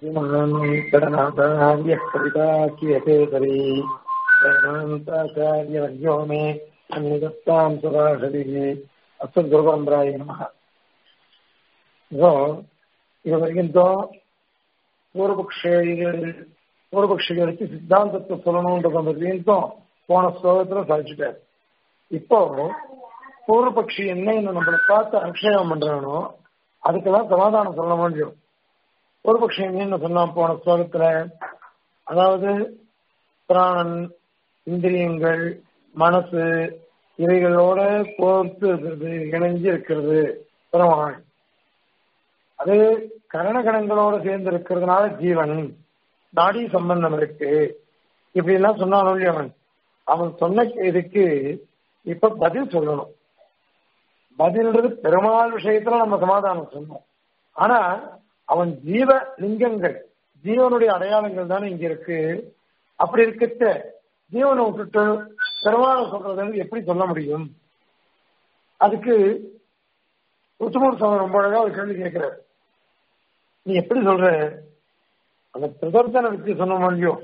श्रीमहान् गणनाथार्यः कविता कियतेतरी वेदान्ताचार्यवर्यो मे अन्निदत्तां सुभाषिः அஸ்வத் குருபரம்பராய நம இப்போ இது வரைக்கும் பூர்வபக்ஷிகள் பூர்வபக்ஷிகளுக்கு சித்தாந்தத்தை சொல்லணும்ன்றது அந்த வரைக்கும் போன ஸ்லோகத்துல சாதிச்சுட்டார் இப்போ பூர்வபக்ஷி என்ன நம்மளை பார்த்து அக்ஷயம் பண்றானோ அதுக்கெல்லாம் சமாதானம் சொல்ல முடியும் பூர்வபக்ஷி என்ன சொன்னா போன ஸ்லோகத்துல அதாவது பிராணன் இந்திரியங்கள் மனசு இவைகளோட கோர்த்து இருக்கிறது இணைஞ்சு இருக்கிறது பெருமாள் அது கரணகணங்களோட சேர்ந்து இருக்கிறதுனால ஜீவன் நாடி சம்பந்தம் இருக்கு இப்படி எல்லாம் சொன்னான் அவன் அவன் சொன்ன இதுக்கு இப்ப பதில் சொல்லணும் பதில்ன்றது பெருமாள் விஷயத்துல நம்ம சமாதானம் சொன்னோம் ஆனா அவன் ஜீவ லிங்கங்கள் ஜீவனுடைய அடையாளங்கள் தானே இங்க இருக்கு அப்படி இருக்க ஜீவனை விட்டுட்டு பெருமாளை சொல்றது எப்படி சொல்ல முடியும் அதுக்கு உத்தமூர் சுவாமி ரொம்ப அழகா ஒரு கேள்வி கேட்கிறார் நீ எப்படி சொல்ற அந்த பிரதர்சன வச்சு சொன்ன முடியும்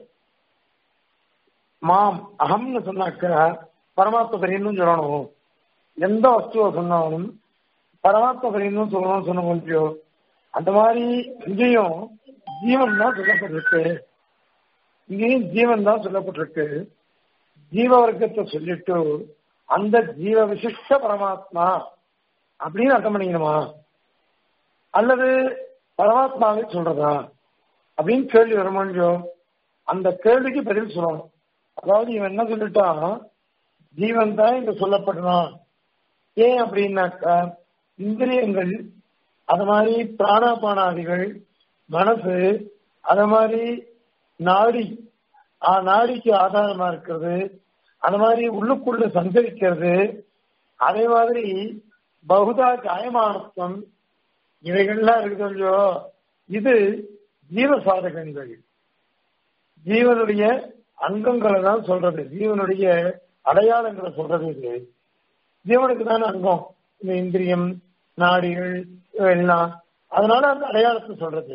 மாம் அகம்னு சொன்னாக்க பரமாத்ம பெரியன்னு சொல்லணும் எந்த வஸ்துவை சொன்னாலும் பரமாத்ம பெரியன்னு சொல்லணும்னு சொன்ன முடியும் அந்த மாதிரி இங்கேயும் ஜீவன் தான் சொல்லப்பட்டிருக்கு இங்கேயும் ஜீவன் தான் சொல்லப்பட்டிருக்கு ஜீவ வர்க்கத்தை சொல்லிட்டு அந்த ஜீவ விசிஷ்ட பரமாத்மா அப்படின்னு அர்த்தம் பண்ணிக்கணுமா அல்லது பரமாத்மாவே சொல்றதா அப்படின்னு கேள்வி வர முடியும் அந்த கேள்விக்கு பதில் சொல்லணும் அதாவது இவன் என்ன சொல்லிட்டான் ஜீவன் தான் இங்க சொல்லப்படணும் ஏன் அப்படின்னாக்கா இந்திரியங்கள் அது மாதிரி பிராணாபானாதிகள் மனசு அது மாதிரி நாடி நாடிக்கு ஆதாரமா இருக்கிறது அது மாதிரி உள்ளுக்குள்ள சஞ்சரிக்கிறது அதே மாதிரி பகுதா காயமானத்துவம் இவைகள்லாம் இருக்குது இல்லையோ இது ஜீவ சாதகங்கள் ஜீவனுடைய அங்கங்களை தான் சொல்றது ஜீவனுடைய அடையாளங்களை சொல்றது இது ஜீவனுக்கு தானே அங்கம் இந்த இந்திரியம் நாடிகள் எல்லாம் அதனால அந்த அடையாளத்தை சொல்றது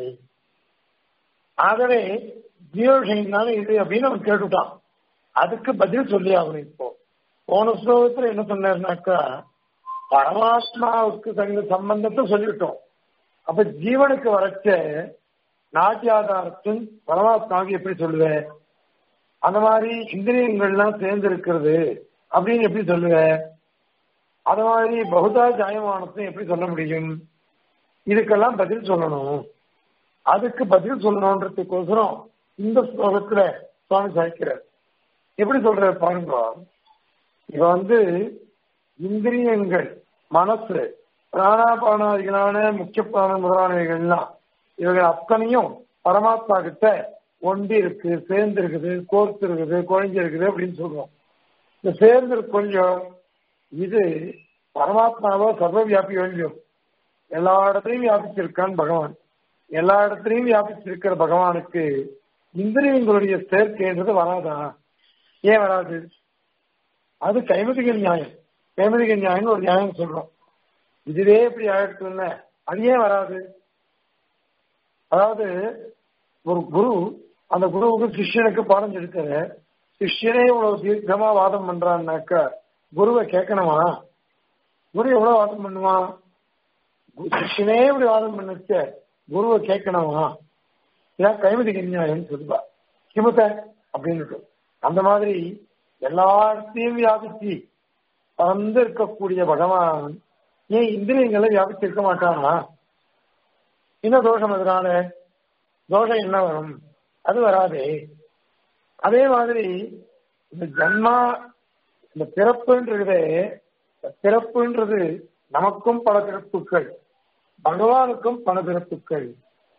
ஆகவே ஜீவ விஷயம் இது அப்படின்னு அவன் கேட்டுட்டான் அதுக்கு பதில் சொல்லி ஆகணும் இப்போ போன ஸ்லோகத்துல என்ன சொன்னார்னாக்கா பரமாத்மாவுக்கு தங்க சம்பந்தத்தை சொல்லிவிட்டோம் அப்ப ஜீவனுக்கு வரைச்ச நாட்டியாதாரத்தின் பரமாத்மாவுக்கு எப்படி சொல்லுவேன் அந்த மாதிரி இந்திரியங்கள்லாம் சேர்ந்து இருக்கிறது அப்படின்னு எப்படி சொல்லுவேன் அது மாதிரி பகுதா ஜாயமானத்தை எப்படி சொல்ல முடியும் இதுக்கெல்லாம் பதில் சொல்லணும் அதுக்கு பதில் சொல்லணுன்றதுக்கோசரம் இந்த ஸ்லோகத்துல சுவாமி சாய்க்கிறார் எப்படி சொல்ற பாருங்க இவ வந்து இந்திரியங்கள் மனசு பிராணாபானாதிகளான முக்கிய பிராணம் முதலானவைகள்லாம் இவர்கள் அத்தனையும் பரமாத்மா கிட்ட ஒண்டி இருக்கு சேர்ந்து இருக்குது கோர்த்து இருக்குது குழஞ்சி இருக்குது அப்படின்னு சொல்றோம் இந்த சேர்ந்து கொஞ்சம் இது பரமாத்மாவோ சர்வ வியாபி வேண்டியும் எல்லா இடத்துலையும் வியாபிச்சிருக்கான் பகவான் எல்லா இடத்துலையும் வியாபிச்சிருக்கிற பகவானுக்கு இந்திரியங்களுடைய சேர்க்கைன்றது வராதா ஏன் வராது அது கைமதிக நியாயம் கைமதிக நியாயம்னு ஒரு நியாயம் சொல்றோம் இதுவே இப்படி ஆயிடுச்சுன்னு அது ஏன் வராது அதாவது ஒரு குரு அந்த குருவுக்கு சிஷ்யனுக்கு பாடம் எடுக்கிற சிஷ்யனே இவ்வளவு தீர்க்கமா வாதம் பண்றான்னாக்கா குருவை கேட்கணுமா குரு எவ்வளவு வாதம் பண்ணுவான் சிஷ்யனே இப்படி வாதம் பண்ணுச்ச குருவை கேட்கணுமா இதான் கைமதிக நியாயம் சொல்லுவா கிமுத்த அப்படின்னு அந்த மாதிரி எல்லா இடத்தையும் வியாபிச்சு பறந்து இருக்கக்கூடிய பகவான் ஏன் இந்திரியங்களை வியாபிச்சிருக்க மாட்டானா என்ன தோஷம் அதனால தோஷம் என்ன வரும் அது வராதே அதே மாதிரி இந்த ஜன்மா இந்த பிறப்புன்றது பிறப்புன்றது நமக்கும் பல பிறப்புகள் பகவானுக்கும் பல பிறப்புகள்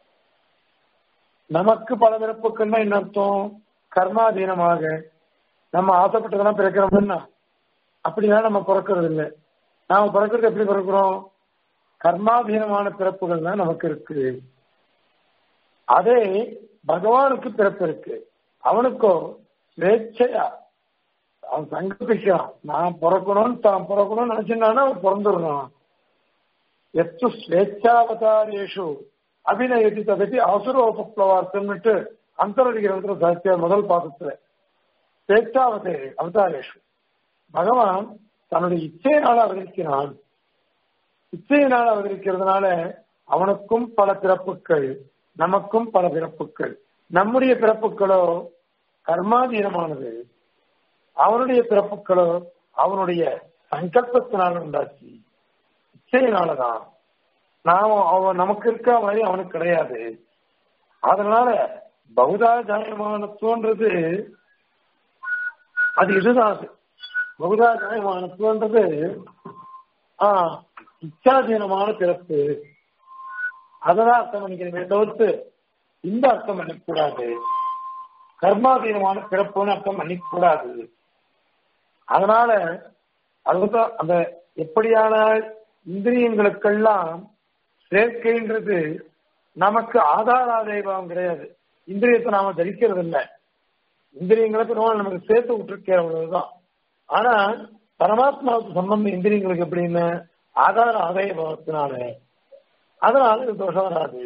நமக்கு பல பிறப்புகள்னா என்ன அர்த்தம் கர்மாதீனமாக நம்ம ஆசைப்பட்டதெல்லாம் பிறக்கிறோம்னா அப்படிதான் நம்ம பிறக்கிறது இல்லை நாம பிறக்கிறது எப்படி பிறக்கிறோம் கர்மாதீனமான பிறப்புகள் தான் நமக்கு இருக்கு அதே பகவானுக்கு பிறப்பு இருக்கு அவனுக்கோ ஸ்வேச்சையா அவன் சங்கல்பிக்கிறான் நான் பிறக்கணும்னு தான் பிறக்கணும்னு நினைச்சிருந்தானா அவன் பிறந்துடணும் எத்து ஸ்வேச்சாவதாரேஷு அபிநயத்தி ததப்பி அசுரோபப்ளவார்த்தம்னுட்டு அந்தரடிக்கிறதுல சாத்திய முதல் பாதத்துல சேஷ்டாவதே அவதாரேஷு பகவான் தன்னுடைய இச்சையினால அவதரிக்கிறான் இச்சையினால் அவதரிக்கிறதுனால அவனுக்கும் பல பிறப்புகள் நமக்கும் பல பிறப்புகள் நம்முடைய பிறப்புகளோ கர்மாதீனமானது அவனுடைய பிறப்புகளோ அவனுடைய சங்கல்பத்தினால் உண்டாச்சு இச்சையினாலதான் நாம் அவன் நமக்கு இருக்க மாதிரி அவனுக்கு கிடையாது அதனால பகுதா ஜாயமானத்துவன்றது அது இதுதான் அது பகுதா ஜாயமானத்துவன்றது ஆஹ் இச்சாதீனமான பிறப்பு அதெல்லாம் அர்த்தம் பண்ணிக்கிறமே தவிர்த்து இந்த அர்த்தம் பண்ணிக்கூடாது கர்மாதீனமான பிறப்புன்னு அர்த்தம் பண்ணிக்க கூடாது அதனால அதுதான் அந்த எப்படியான இந்திரியங்களுக்கெல்லாம் சேர்க்கைன்றது நமக்கு ஆதார ஆதாயம் கிடையாது இந்திரியத்தை நாம தரிக்கிறது இல்லை இந்திரியங்களுக்கு நம்ம நமக்கு சேர்த்து விட்டுருக்கே அவ்வளவுதான் ஆனா பரமாத்மாவுக்கு சம்பந்தம் இந்திரியங்களுக்கு எப்படின்னு ஆதார ஆதாய பாவத்தினால அதனால இது தோஷம் வராது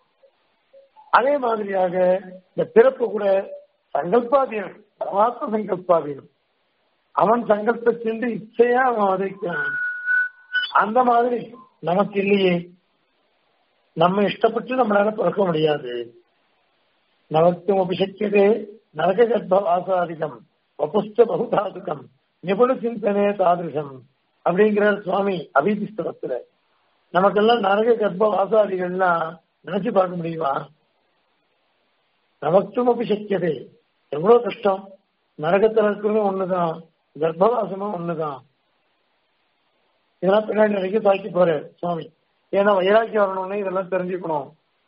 அதே மாதிரியாக இந்த பிறப்பு கூட சங்கல்பாதீனம் பரமாத்ம சங்கல்பாதீனம் அவன் சங்கல்ப சென்று இச்சையா அவன் வதைக்கிறான் அந்த மாதிரி நமக்கு இல்லையே நம்ம இஷ்டப்பட்டு நம்மளால பிறக்க முடியாது நமக்கும் அபிஷக்கியதே நரக கர்ப்ப வாசாதிகம் வபுஷ்ட பகுதாதுகம் நிபுண சிந்தனே தாதிருஷம் அப்படிங்கிறார் சுவாமி அபிதிஸ்தவத்துல நமக்கெல்லாம் நரக கர்ப்ப வாசாதிகள்லாம் நினைச்சு பார்க்க முடியுமா நமக்கும் அபிஷக்கியதே எவ்வளவு கஷ்டம் நரகத்தில் இருக்கிறதும் ஒண்ணுதான் கர்ப்பவாசமும் ஒண்ணுதான் இதெல்லாம் பின்னாடி நிறைய தாக்கி போறாரு சுவாமி ஏன்னா வைராக்கி வரணும்னு இதெல்லாம் தெரிஞ்சுக்கணும்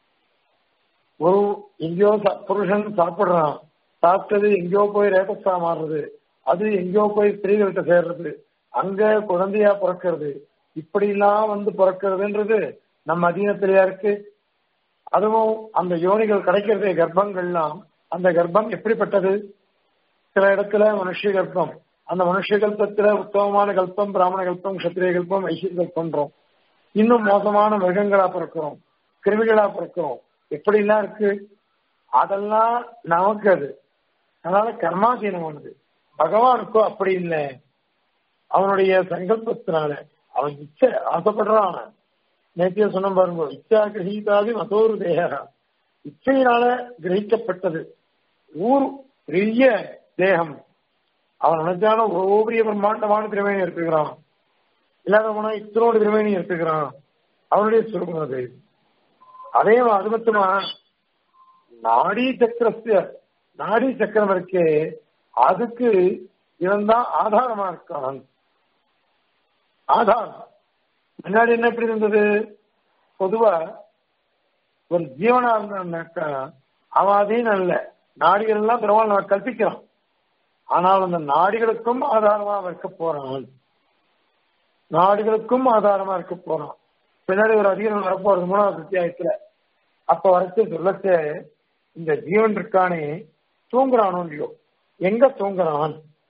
ஒரு எங்கேயோ புருஷன் சாப்பிடுறான் சாப்பிட்டது எங்கேயோ போய் ரேபஸா மாறுறது அது எங்கேயோ போய் ஸ்திரீகள்கிட்ட சேர்றது அங்க குழந்தையா பிறக்கிறது இப்படி எல்லாம் வந்து பிறக்கிறதுன்றது நம்ம அதீனத்திலேயா இருக்கு அதுவும் அந்த யோனிகள் கிடைக்கிறதே கர்ப்பங்கள்லாம் அந்த கர்ப்பம் எப்படிப்பட்டது சில இடத்துல மனுஷ கர்ப்பம் அந்த மனுஷ கல்பத்துல உத்தமமான கல்பம் பிராமண கல்பம் கத்திரிய கல்பம் ஐஸ்வர்ய கல்பன்றோம் இன்னும் மோசமான மிருகங்களா பிறக்கிறோம் கிருமிகளா பிறக்கிறோம் எப்படி எல்லாம் இருக்கு அதெல்லாம் நமக்கு அது அதனால கர்மாதீனமானது பகவானுக்கோ அப்படி இல்லை அவனுடைய சங்கல்பத்தினால அவன் இச்சை ஆசைப்படுறான் நேத்திய சொன்ன பாருங்க இச்சா கிரகீதாதி மதோரு தேக இச்சையினால கிரகிக்கப்பட்டது ஊர் பெரிய தேகம் அவன் நினைச்சாலும் ஒரு பெரிய பிரம்மாண்டமான திருமேனி இருக்குகிறான் இல்லாத போனா இத்தனோடு திருமேனி இருக்குகிறான் அவனுடைய சுருக்கம் அது அதே அது மட்டுமா நாடி சக்கரஸ்ய நாடி சக்கரம் இருக்கே அதுக்கு இவன் தான் ஆதாரமா இருக்கான் ஆதாரம் முன்னாடி என்ன எப்படி இருந்தது பொதுவா ஒரு ஜீவனா இருந்தான்னாக்கா அவன் அதையும் அல்ல நாடிகள் எல்லாம் பெருமாள் நம்ம கற்பிக்கிறான் ஆனால் அந்த நாடிகளுக்கும் ஆதாரமா இருக்க போறான் நாடுகளுக்கும் ஆதாரமா இருக்க போறான் பின்னாடி ஒரு அதிகாரம் வரப்போறது மூணாவது அத்தியாயத்துல அப்ப வரைச்சு சொல்லச்ச இந்த ஜீவன் இருக்கானே தூங்குறானோ இல்லையோ எங்க தூங்குறான்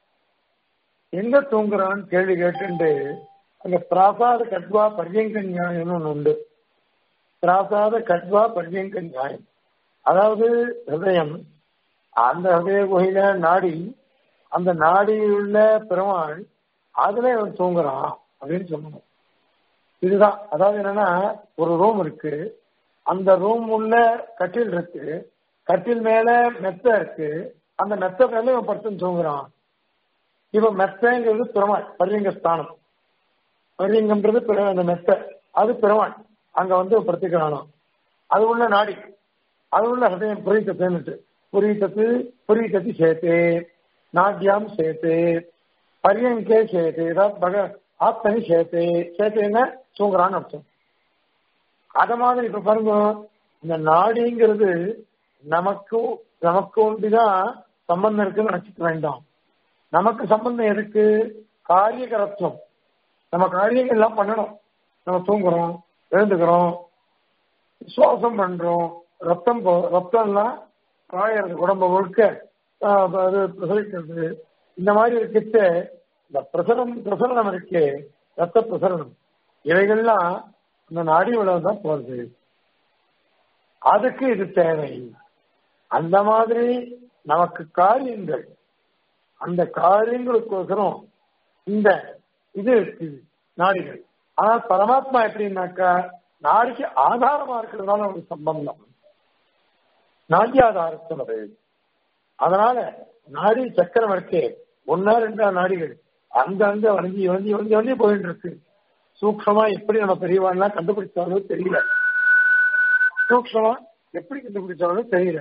எங்க தூங்குறான் கேள்வி கேட்டுண்டு அங்க பிராசாத கட்வா பரியங்க நியாயம்னு ஒண்ணு உண்டு பிராசாத கட்வா பரியங்க நியாயம் அதாவது ஹிருதயம் அந்த ஹிருதய குகையில நாடி அந்த நாடியில் உள்ள பெருமாள் அதுல அவன் தூங்குறான் அப்படின்னு சொல்லணும் இதுதான் அதாவது என்னன்னா ஒரு ரூம் இருக்கு அந்த ரூம் உள்ள கட்டில் இருக்கு கட்டில் மேல மெத்த இருக்கு அந்த மெத்த மேல இவன் படுத்து தூங்குறான் இப்ப மெத்தங்கிறது பெருமாள் பரிலிங்க ஸ்தானம் பரிலிங்கம்ன்றது பெரு- அந்த மெத்த அது பெருமாள் அங்க வந்து படுத்துக்கிறானோ அது உள்ள நாடி அது உள்ள ஹதயம் புரீத்தத்துன்னுட்டு புரீத்தத்து புரீத்தத்து சேத்தே நாட்யாம் சேத்தே பரியங்கே சேத்தே ஏதாவது பக ஆத்தனி சேத்தே சேத்தேன்னா தூங்குறான்னு அர்த்தம் அத மாதிரி இப்ப பாருங்க இந்த நாடிங்கிறது நமக்கு நமக்கு ஒன்றுதான் சம்பந்தம் இருக்குன்னு நினைச்சுக்க வேண்டாம் நமக்கு சம்பந்தம் எதுக்கு காரியகரத்துவம் நம்ம காரியங்கள் எல்லாம் பண்ணணும் நம்ம தூங்குறோம் எழுந்துக்கிறோம் சுவாசம் பண்றோம் ரத்தம் போ- ரத்தம் எல்லாம் காயறது உடம்ப முழுக்க ஆஹ், அது பிரசரிக்கிறது இந்த மாதிரி இருக்கிட்ட இந்த பிரசரம் பிரசரணம் இருக்கே ரத்த பிரசரணம் இவைகள்லாம் இந்த நாடி வளம் தான் போறது அதுக்கு இது தேவை அந்த மாதிரி நமக்கு காரியங்கள் அந்த காரியங்களுக்கோசரம் இந்த இது இருக்கு நாடிகள் ஆனால் பரமாத்மா எப்படின்னாக்கா நாடிக்கு ஆதாரமா இருக்கிறதுனால ஒரு சம்பந்தம் நாடியாதாரத்தினது அதனால நாடி சக்கரம் இருக்கே ஒன்னா ரெண்டா நாடிகள் அங்கங்க வளைஞ்சி வளைஞ்சி வளைஞ்சி வளைஞ்சி போயிட்டு இருக்கு சூக்ஷமா எப்படி நம்ம பெரியவாள்லாம் கண்டுபிடிச்சாலும் தெரியல சூக்ஷமா எப்படி கண்டுபிடிச்சாலும் தெரியல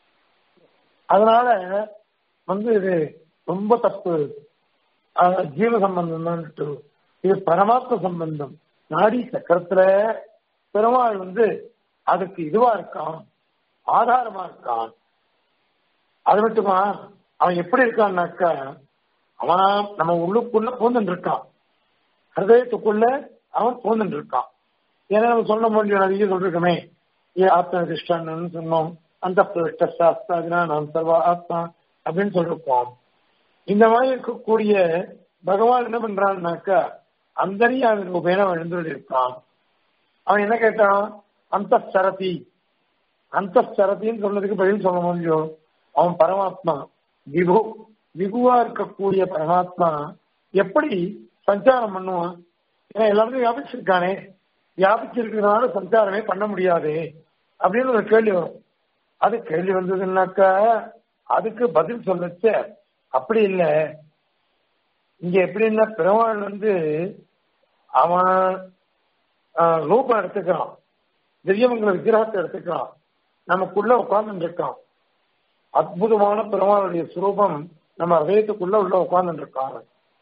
அதனால வந்து இது ரொம்ப தப்பு ஆஹ் ஜீவ சம்பந்தம் தான் இது பரமாத்ம சம்பந்தம் நாடி சக்கரத்துல பெருமாள் வந்து அதுக்கு இதுவா இருக்கான் ஆதாரமா இருக்கான் அது மட்டுமா அவன் எப்படி இருக்கான்னாக்கா அவன் நம்ம உள்ளுக்குள்ள பூந்துட்டு இருக்கான் ஹிருதயத்துக்குள்ள அவன் பூந்துட்டு இருக்கான் ஏன்னா நம்ம சொல்ல முடியும் நிறைய சொல்லிருக்கோமே ஏ ஆத்மதிஷ்டான்னு சொன்னோம் அந்த பிரஷ்டாஸ்தாதினா நாம் சர்வ ஆத்மா அப்படின்னு சொல்லிருப்போம் இந்த மாதிரி இருக்கக்கூடிய பகவான் என்ன பண்றான்னாக்கா அந்தரியாவின் ரூபேன எழுந்துள்ள இருக்கான் அவன் என்ன கேட்டான் அந்த சரதி அந்த சரத்தின்னு சொன்னதுக்கு பதில் சொல்ல முடியும் அவன் பரமாத்மா விபு விபுவா இருக்கக்கூடிய பரமாத்மா எப்படி சஞ்சாரம் பண்ணுவான் ஏன்னா எல்லாருமே வியாபிச்சிருக்கானே வியாபிச்சிருக்கிறதுனால சஞ்சாரமே பண்ண முடியாது அப்படின்னு ஒரு கேள்வி வரும் அது கேள்வி வந்ததுன்னாக்கா அதுக்கு பதில் சொல்லச்ச அப்படி இல்லை இங்க எப்படின்னா பெருமாள் வந்து அவன் ரூபம் எடுத்துக்கிறான் திவ்யமங்கல விக்கிரகத்தை எடுத்துக்கிறான் நமக்குள்ள உட்கார்ந்து இருக்கான் அற்புதமான பெருமாளுடைய சுரூபம் நம்ம ஹதயத்துக்குள்ள உள்ள உட்கார்ந்து இருக்கான்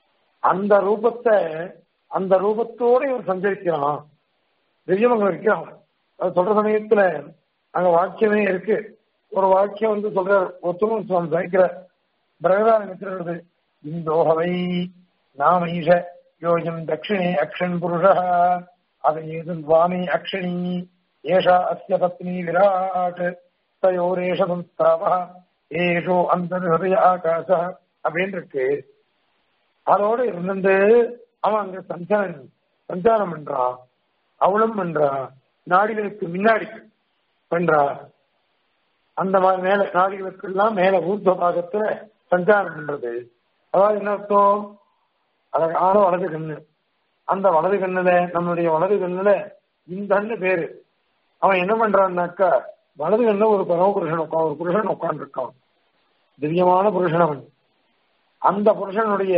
அந்த ரூபத்தை அந்த ரூபத்தோட இவன் சஞ்சரிக்கிறான் திவ்யமங்கலம் இருக்கிறான் அது சொல்ற சமயத்துல அங்க வாக்கியமே இருக்கு ஒரு வாக்கியம் வந்து சொல்ற ஒத்துணும் சுவாமி சகிக்கிற பிரகதாரணிக்கிறது இந்தோகவை நாமீஷ யோஜம் தட்சிணே அக்ஷன் புருஷ அதை ஏது சுவாமி அக்ஷணி ஏஷா அஸ்ய பத்னி விராட் தயோரேஷ சம்ஸ்தாவா ஏஷோ அந்த ஹிருதய ஆகாச அப்படின்னு இருக்கு அதோட இருந்து அவன் அங்க சஞ்சாரம் சஞ்சாரம் பண்றான் அவளும் பண்றா நாடிகளுக்கு முன்னாடி பண்றா அந்த மாதிரி மேல நாடிகளுக்கு எல்லாம் மேல ஊர்த பாகத்துல சஞ்சாரம் பண்றது அதாவது என்ன அர்த்தம் அழகான வலது கண்ணு அந்த வலது கண்ணுல நம்மளுடைய வலது கண்ணுல இந்த கண்ணு பேரு அவன் என்ன பண்றான்னாக்கா வலது கண்ணுல ஒரு பரம புருஷன் உட்கா ஒரு புருஷன் உட்காந்துருக்கான் திவ்யமான புருஷன் அவன் அந்த புருஷனுடைய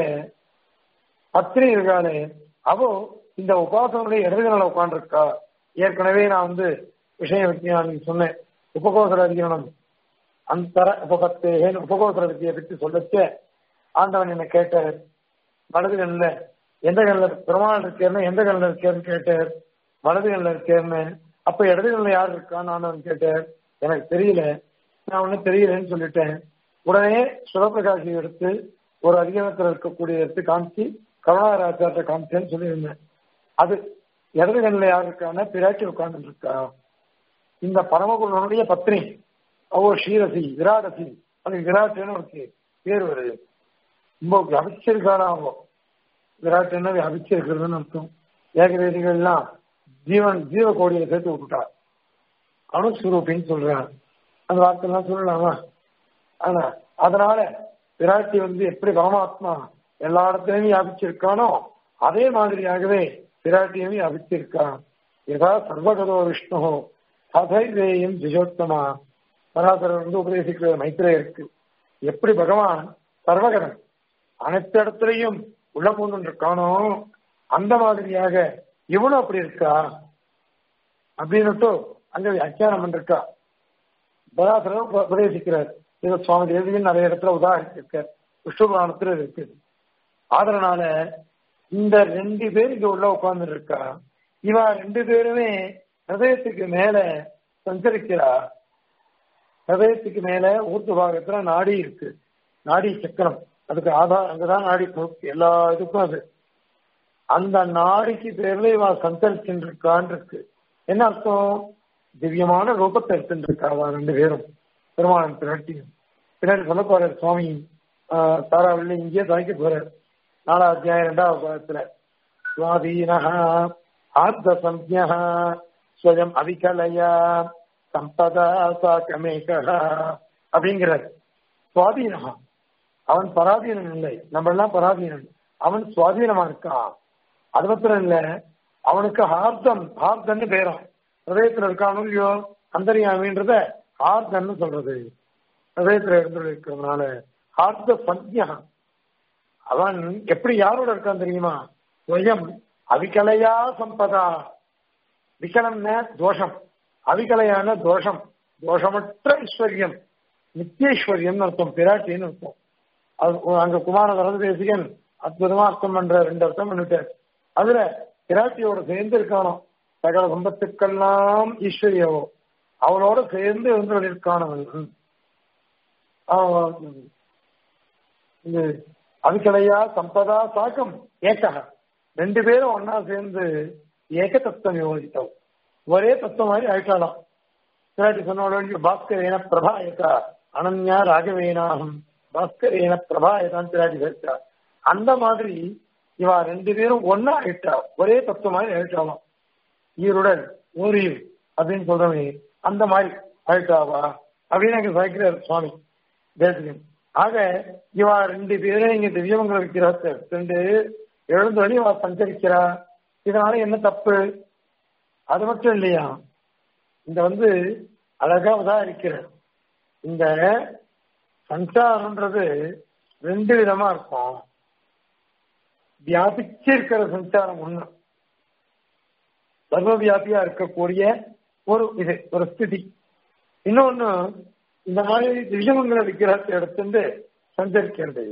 பத்தினி இருக்காளே அவோ இந்த உபாசனுடைய இடதுகளில் உட்காந்துருக்கா ஏற்கனவே நான் வந்து விஷய விஜயானம் சொன்னேன் உபகோசர அதிகரணம் அந்த உபகத்தேகன் உபகோசர வித்தியை பற்றி சொல்லச்ச ஆண்டவன் என்ன கேட்டார் வலது கண்ணில் எந்த கண்ணில் பெருமாள் இருக்கேன்னு எந்த கண்ணில் இருக்கேன்னு கேட்டார் வலது கண்ணில் இருக்கேன்னு அப்ப இடது கண்ணில் யார் இருக்கான்னு ஆண்டவன் கேட்டார் எனக்கு தெரியல நான் ஒன்னும் தெரியலன்னு சொல்லிட்டேன் உடனே சுரப்பிரகாசி எடுத்து ஒரு அதிகாரத்தில் இருக்கக்கூடிய எடுத்து காமிச்சு கருணாராஜாட்ட காமிச்சேன்னு சொல்லியிருந்தேன் அது இடது கண்ணில் யார் இருக்கான்னா பிராட்டி உட்கார்ந்து இருக்கா இந்த பரமகுருவனுடைய பத்னி அவோ ஸ்ரீரசி விராடசி அது விராட்டுன்னு ஒரு பேர் வருது ரொம்ப வியாபிச்சிருக்கானா அவோ விராட்டுன்னா வியாபிச்சிருக்கிறதுன்னு அர்த்தம் ஏகதேதிகள்லாம் ஜீவன் ஜீவ கோடியை சேர்த்து விட்டுட்டா அணுஸ்வரூபின்னு சொல்றான் அந்த வார்த்தைலாம் சொல்லலாமா ஆனா அதனால விராட்டி வந்து எப்படி பரமாத்மா எல்லா இடத்துலயும் வியாபிச்சிருக்கானோ அதே மாதிரியாகவே விராட்டியும் வியாபிச்சிருக்கான் ஏதா சர்வகதோ விஷ்ணு சதைவேயம் திஜோத்தமா பராசரர் வந்து உபதேசிக்கிற மைத்திரேயருக்கு எப்படி பகவான் சர்வகரன் அனைத்து இடத்துலையும் உள்ள பூண்டு இருக்கானோ அந்த மாதிரியாக இவனும் அப்படி இருக்கா அப்படின்னுட்டு அங்க வியாக்கியானம் பண்ணிருக்கா பராசரர் உபதேசிக்கிறார் இது சுவாமி தேவியும் நிறைய இடத்துல உதாரணத்திருக்கார் விஷ்ணு புராணத்துல இருக்கு அதனால இந்த ரெண்டு பேர் இங்க உள்ள உட்கார்ந்து இருக்கா இவா ரெண்டு பேருமே ஹதயத்துக்கு மேல சஞ்சரிக்கிறா ஹதயத்துக்கு மேல ஊர்த்து பாகத்துல நாடி இருக்கு நாடி சக்கரம் அதுக்கு ஆதாரம் அங்கதான் நாடி எல்லா இதுக்கும் அது அந்த நாடிக்கு பேர்ல இவா சஞ்சரிச்சுட்டு இருக்கான் இருக்கு என்ன அர்த்தம் திவ்யமான ரூபத்தை எடுத்துட்டு இருக்கா ரெண்டு பேரும் பெருமாளன் பிராட்டியும் பின்னாடி சொல்ல போறார் சுவாமி தாராவள்ளி இங்கேயே துவைக்க போறார் நாலாவது அத்தியாயம் ரெண்டாவது பாகத்துல சுவாதீன ஆத்த சம்யா ஸ்வயம் அவிகலயா சம்பதா சாக்கமேகா அப்படிங்கிறார் சுவாதீனமா அவன் பராதீனம் இல்லை நம்ம எல்லாம் பராதீனம் அவன் சுவாதீனமா இருக்கான் அது மாத்திரம் இல்ல அவனுக்கு ஹார்தம் ஹார்தன்னு பேரும் ஹதயத்துல இருக்கானோ இல்லையோ அந்தரியாமின்றத ஹார்தன்னு சொல்றது ஹதயத்துல இருந்து இருக்கிறதுனால ஹார்த சத்யா அவன் எப்படி யாரோட இருக்கான் தெரியுமா ஸ்வயம் அவிகலையா சம்பதா விகலம்ன தோஷம் அவிகலையான தோஷம் தோஷமற்ற ஐஸ்வர்யம் நித்தியைஸ்வர்யம் அர்த்தம் பிராட்டின்னு அர்த்தம் அது அங்க குமார வரது தேசிகன் அற்புதமா அர்த்தம் பண்ற ரெண்டு அர்த்தம் பண்ணிட்டார் அதுல பிராட்டியோட சேர்ந்து இருக்கானோ சகல சம்பத்துக்கெல்லாம் ஈஸ்வரியவோ அவளோட சேர்ந்து இருந்து இருக்கானவன் இது அவிகலையா சம்பதா சாக்கம் ஏக்கக ரெண்டு பேரும் ஒன்னா சேர்ந்து ஏக தத்துவம் யோசித்தோம் ஒரே தத்துவம் மாதிரி ஆயிட்டாலாம் பிராட்டி சொன்ன பாஸ்கரேன பிரபாயதா அனன்யா ராகவேனாகும் பாஸ்கரேன பிரபாயதான் பிராட்டி சேர்த்தா அந்த மாதிரி இவா ரெண்டு பேரும் ஒன்னா ஆயிட்டா ஒரே தத்துவம் மாதிரி ஆயிட்டாலாம் ஈருடன் ஊரில் அப்படின்னு சொல்றவங்க அந்த மாதிரி ஆயிட்டாவா அப்படின்னு அங்க சாய்க்கிறார் சுவாமி தேசிகன் ஆக இவா ரெண்டு பேரும் இங்க திவ்யமங்கல விக்கிரகத்தை ரெண்டு எழுந்து வழி இவா சஞ்சரிக்கிறா இதனால என்ன தப்பு அது மட்டும் இல்லையா இந்த வந்து அழகா உதாரிக்கிற இந்த சஞ்சாரம்ன்றது ரெண்டு விதமா இருக்கும் வியாபிச்சு இருக்கிற சஞ்சாரம் ஒண்ணு சர்வ வியாபியா இருக்கக்கூடிய ஒரு இது ஒரு ஸ்திதி இன்னொன்னு இந்த மாதிரி திவ்யமங்கல விக்கிரகத்தை எடுத்துட்டு சஞ்சரிக்கிறது